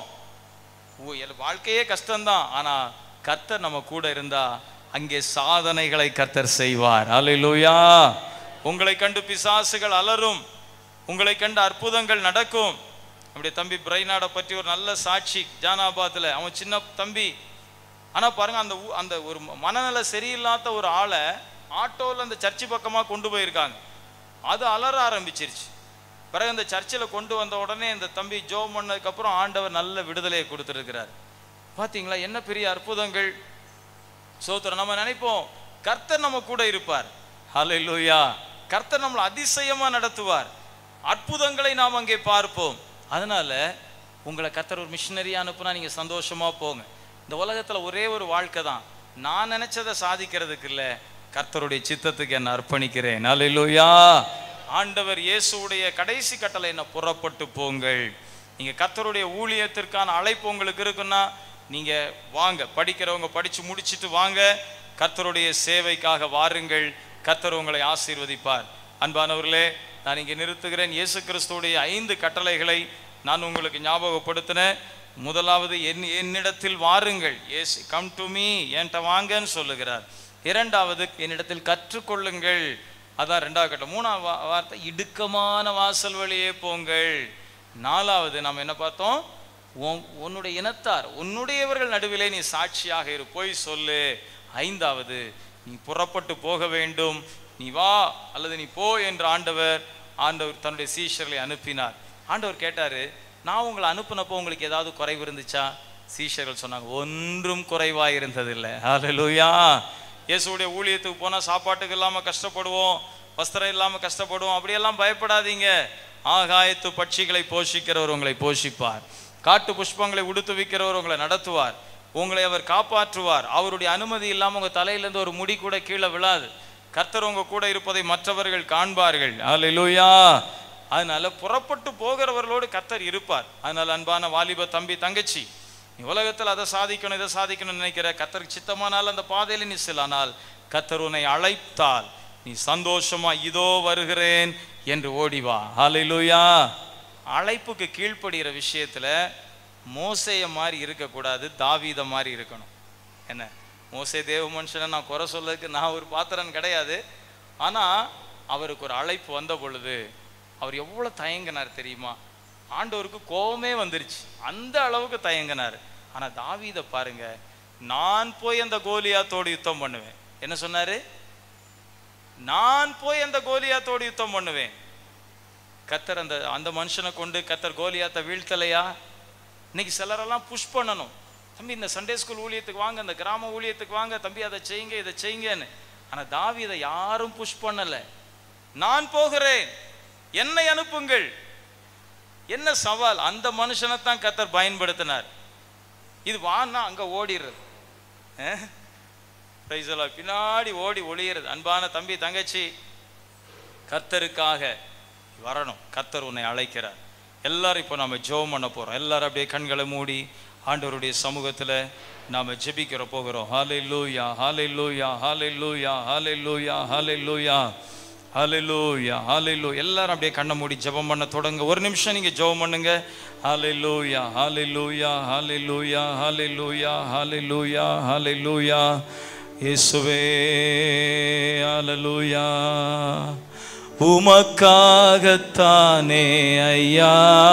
S1: ஓ, எல் வாழ்க்கையே கஷ்டம்தான் ஆனா கர்த்தர் நம்ம கூட இருந்தா அங்கே சாதனைகளை கர்த்தர் செய்வார் அல்லேலூயா உங்களை கண்டு பிசாசுகள் அலறும் உங்களை கண்டு அற்புதங்கள் நடக்கும் நம்முடைய தம்பி பிரைனாடை பற்றி ஒரு நல்ல சாட்சி ஜானாபாத்தில் அவன் சின்ன தம்பி ஆனா பாருங்க அந்த ஊ- அந்த ஒரு மனநல சரியில்லாத ஒரு ஆளை ஆட்டோவில் அந்த சர்ச்சு பக்கமா கொண்டு போயிருக்காங்க அது அலற ஆரம்பிச்சிருச்சு பிறகு அந்த சர்ச்சில் கொண்டு வந்த உடனே இந்த தம்பி ஜோ பண்ணதுக்கப்புறம் ஆண்டவர் நல்ல விடுதலையை கொடுத்துருக்கிறார் பாத்தீங்களா என்ன பெரிய அற்புதங்கள் சோத்திரம் நம்ம நினைப்போம் கர்த்தர் நம்ம கூட இருப்பார் ஹalleluya கர்த்தர் நம்மளை அதிசயமா நடத்துவார் அற்புதங்களை நாம் அங்கே பார்ப்போம் அதனால உங்களை கர்த்தர் ஒரு மிஷினரியா அனுப்புனா நீங்க சந்தோஷமா போங்க இந்த உலகத்துல ஒரே ஒரு வாழ்க்கை தான் நான் நினைச்சதை சாதிக்கிறதுக்கு இல்ல கர்த்தருடைய சித்தத்துக்கு என்ன அர்ப்பணிக்கிறேன் ஹalleluya ஆண்டவர் இயேசுவுடைய கடைசி கட்டளை என்ன புறப்பட்டு போங்கள் நீங்க கர்த்தருடைய ஊழியத்திற்கான அழைப்பு உங்களுக்கு இருக்குன்னா நீங்க வாங்க படிக்கிறவங்க படிச்சு முடிச்சிட்டு வாங்க கர்த்தருடைய சேவைக்காக வாருங்கள் கர்த்தர் உங்களை ஆசீர்வதிப்பார் அன்பானவர்களே நான் இங்கே நிறுத்துகிறேன் இயேசு கிறிஸ்துவுடைய ஐந்து கட்டளைகளை நான் உங்களுக்கு ஞாபகப்படுத்தினேன் முதலாவது என் என்னிடத்தில் வாருங்கள் எஸ் கம் டு மீ என்கிட்ட வாங்கன்னு சொல்லுகிறார் இரண்டாவது என்னிடத்தில் கற்றுக்கொள்ளுங்கள் அதான் ரெண்டாவது கட்டம் மூணாவது வா- வார்த்தை இடுக்கமான வாசல் வழியே போங்கள் நாலாவது நாம் என்ன பார்த்தோம் உன் உன்னுடைய இனத்தார் உன்னுடையவர்கள் நடுவிலே நீ சாட்சியாக இரு போய் சொல்லு ஐந்தாவது நீ புறப்பட்டு போக வேண்டும் நீ வா அல்லது நீ போ என்று ஆண்டவர் ஆண்டவர் தன்னுடைய சீஷர்களை அனுப்பினார் ஆண்டவர் கேட்டாரு நான் உங்களை அனுப்புனப்போ உங்களுக்கு ஏதாவது குறைவு இருந்துச்சா சீஷர்கள் சொன்னாங்க ஒன்றும் குறைவாக இருந்ததில்லை ஹalleluya இயேசுடைய ஊழியத்துக்கு போனா சாப்பாட்டுக்கு இல்லாம கஷ்டப்படுவோம் வஸ்திரம் இல்லாம கஷ்டப்படுவோம் அப்படியெல்லாம் பயப்படாதீங்க ஆகாயத்து பட்சிகளை போஷிக்கிறவர் உங்களை போஷிப்பார் காட்டு புஷ்பங்களை உடுத்துவிக்கிறவர் உங்களை நடத்துவார் உங்களை அவர் காப்பாற்றுவார் அவருடைய அனுமதி இல்லாம உங்க தலையிலிருந்து ஒரு முடி கூட கீழே விழாது கர்த்தர் உங்க கூட இருப்பதை மற்றவர்கள் காண்பார்கள் அல்லேலூயா அதனால புறப்பட்டு போகிறவர்களோடு கர்த்தர் இருப்பார் அதனால அன்பான வாலிப தம்பி தங்கச்சி நீ உலகத்தில் அதை சாதிக்கணும் இதை சாதிக்கணும்னு நினைக்கிற கர்த்தருக்கு சித்தமானால் அந்த பாதையில நீ செல்லானால் கர்த்தர் உன்னை அழைத்தால் நீ சந்தோஷமா இதோ வருகிறேன் என்று ஓடி வா ஹalleluya அழைப்புக்கு கீழ்ப்படுகிற விஷயத்துல மோசைய மாதிரி இருக்கக்கூடாது தாவீத மாதிரி இருக்கணும் என்ன மோசே தேவ மனுஷனை நான் குறை சொல்லதுக்கு நான் ஒரு பாத்திரன் கிடையாது ஆனா அவருக்கு ஒரு அழைப்பு வந்த பொழுது அவர் எவ்வளவு தயங்கினார் தெரியுமா ஆண்டவருக்கு கோபமே வந்துருச்சு அந்த அளவுக்கு தயங்கினார் ஆனா தாவீத பாருங்க நான் போய் அந்த கோலியாத்தோடு யுத்தம் பண்ணுவேன் என்ன சொன்னாரு நான் போய் அந்த கோலியாத்தோடு யுத்தம் பண்ணுவேன் கத்தர் அந்த அந்த மனுஷனை கொண்டு கத்தர் கோலியாத்தை வீழ்த்தலையா இன்னைக்கு சிலரெல்லாம் புஷ் பண்ணணும் தம்பி இந்த சண்டே ஸ்கூல் ஊழியத்துக்கு வாங்க இந்த கிராம ஊழியத்துக்கு வாங்க தம்பி அதை செய்யுங்க இதை செய்யுங்கன்னு ஆனா தாவீதை யாரும் புஷ் பண்ணல நான் போகிறேன் என்னை அனுப்புங்கள் என்ன சவால் அந்த மனுஷனை தான் கத்தர் பயன்படுத்தினார் இது வான்னா அங்க ஓடிடுறது அஹ்? Praise the Lord. பின்னாடி ஓடி ஒளியிறது அன்பான தம்பி தங்கச்சி கர்த்தருக்காக வரணும் கர்த்தர் உன்னை அழைக்கிறார் எல்லாரும் இப்போ நம்ம ஜெபம் பண்ண போறோம் எல்லாரும் அப்படியே கண்களை மூடி ஆண்டவருடைய சமூகத்துல நாம ஜெபிக்கிற போகிறோம் ஹாலே லூயா ஹாலே லூயா ஹாலே லூயா ஹாலே லூயா ஹாலே லூயா ஹாலே லூயா ஹாலே லூ எல்லாரும் அப்படியே கண்ணை மூடி ஜெபம் பண்ண தொடங்க ஒரு நிமிஷம் நீங்க ஜெபம் பண்ணுங்க ஹாலே லூயா ஹாலே லூயா ஹாலே லூயா ஹாலே லூயா ஹாலே லூயா ஹாலே லூயா இயேசுவே ஹalleluya உமக்காகத்தானே ஐயா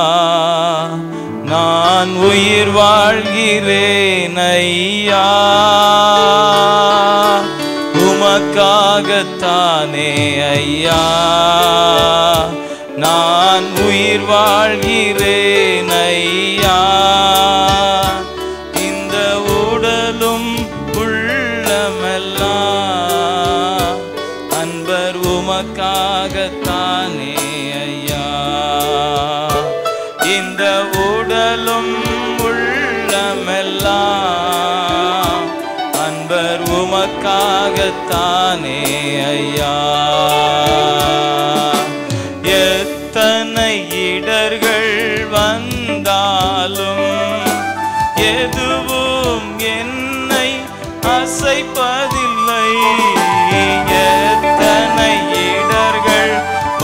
S1: நான் உயிர் வாழ்கிறேன் ஐயா உமக்காகத்தானே ஐயா நான் உயிர் வாழ்கிறேன் ஐயா இந்த உடலும் உள்ளமெல்லாம் அன்பர் உமக்காகத்தானே ஐயா இந்த உடலும் உள்ளமெல்லாம் அன்பர் உமக்காகத்தானே ஐயா எத்தனை இடர்கள் வந்தாலும் எதுவும் என்னை அசைப்பதில்லை எத்தனை இடர்கள்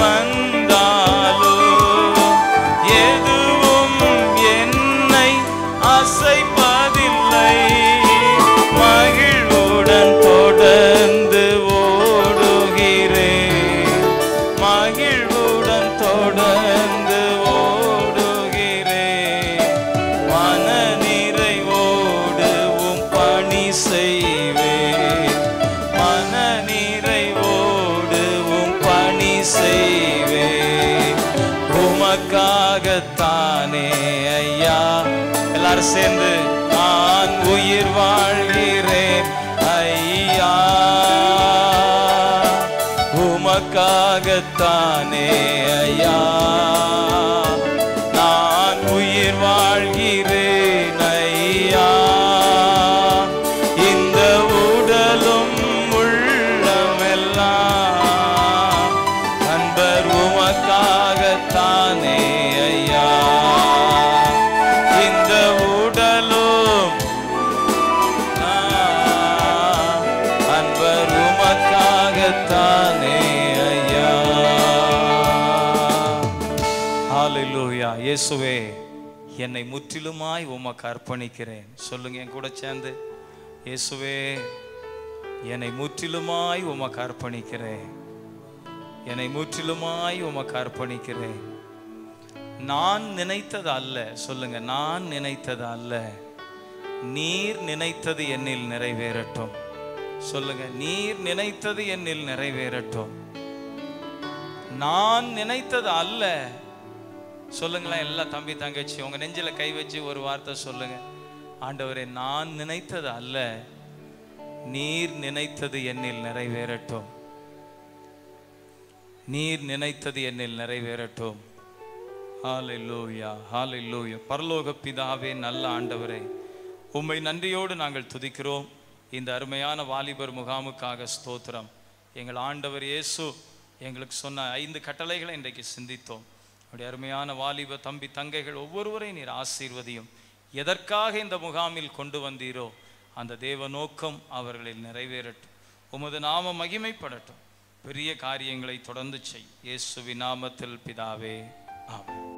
S1: வந்தாலும் எதுவும் என்னை அசைப்பதில்லை மகிழ்வுடன் தொடர்ந்து ஓடுகிறேன் மகிழ்வுடன் தொடர்ந்து ஓடுகிறேன் மன நிறைவோடு உம் பணி செய்வேன் மன நிறைவோடு உம் பணி செய்வேன் உமக்காகத்தானே ஐயா எல்லாரும் சேர்ந்து நான் உயிர் வாழ்கிறேன் ஐயா உமக்காகத்தானே ஐயா நான் உயிர் வாழ்கிறேன் ஐயா இந்த உடலும் உள்ளமெல்லாம் அன்பர் உமக்காகத்தானே ஐயா இந்த உடலும் நான் அன்பர் உமக்காகத்தானே ஐயா ஹalleluya இயேசுவே என்னை முற்றிலுமாய் உமக்கு அர்ப்பணிக்கிறேன் சொல்லுங்க என் கூட சேர்ந்து இயேசுவே என்னை முற்றிலுமாய் உமக்கு அர்ப்பணிக்கிறேன் என்னை முற்றிலுமாய் உமக்கு அர்ப்பணிக்கிறேன் நான் நினைத்தது அல்ல சொல்லுங்க நான் நினைத்தது அல்ல நீர் நினைத்தது என்னில் நிறைவேறட்டும் சொல்லுங்க நீர் நினைத்தது என்னில் நிறைவேறட்டும் நான் நினைத்தது அல்ல சொல்லுங்களேன் எல்லா தம்பி தங்கச்சி உங்க நெஞ்சில கை வச்சு ஒரு வார்த்தை சொல்லுங்க ஆண்டவரே நான் நினைத்தது அல்ல நீர் நினைத்தது என்னில் நிறைவேறட்டும் நீர் நினைத்தது என்னில் நிறைவேறட்டும் ஹalleluya ஹalleluya பரலோக பிதாவே நல்ல ஆண்டவரே உம்மை நன்றியோடு நாங்கள் துதிக்கிறோம் இந்த அருமையான வாலிபர் முகாமுக்காக ஸ்தோத்திரம் எங்கள் ஆண்டவர் இயேசு எங்களுக்கு சொன்ன ஐந்து கட்டளைகளை இன்றைக்கு சிந்தித்தோம் அப்படி அருமையான வாலிப தம்பி தங்கைகள் ஒவ்வொருவரையும் நீர் ஆசீர்வதியும் எதற்காக இந்த முகாமில் கொண்டு வந்தீரோ அந்த தேவ நோக்கம் அவர்களில் நிறைவேறட்டும் உமது நாம மகிமைப்படட்டும் பெரிய காரியங்களை தொடர்ந்து செய் இயேசுவின் நாமத்தில் பிதாவே ஆமென்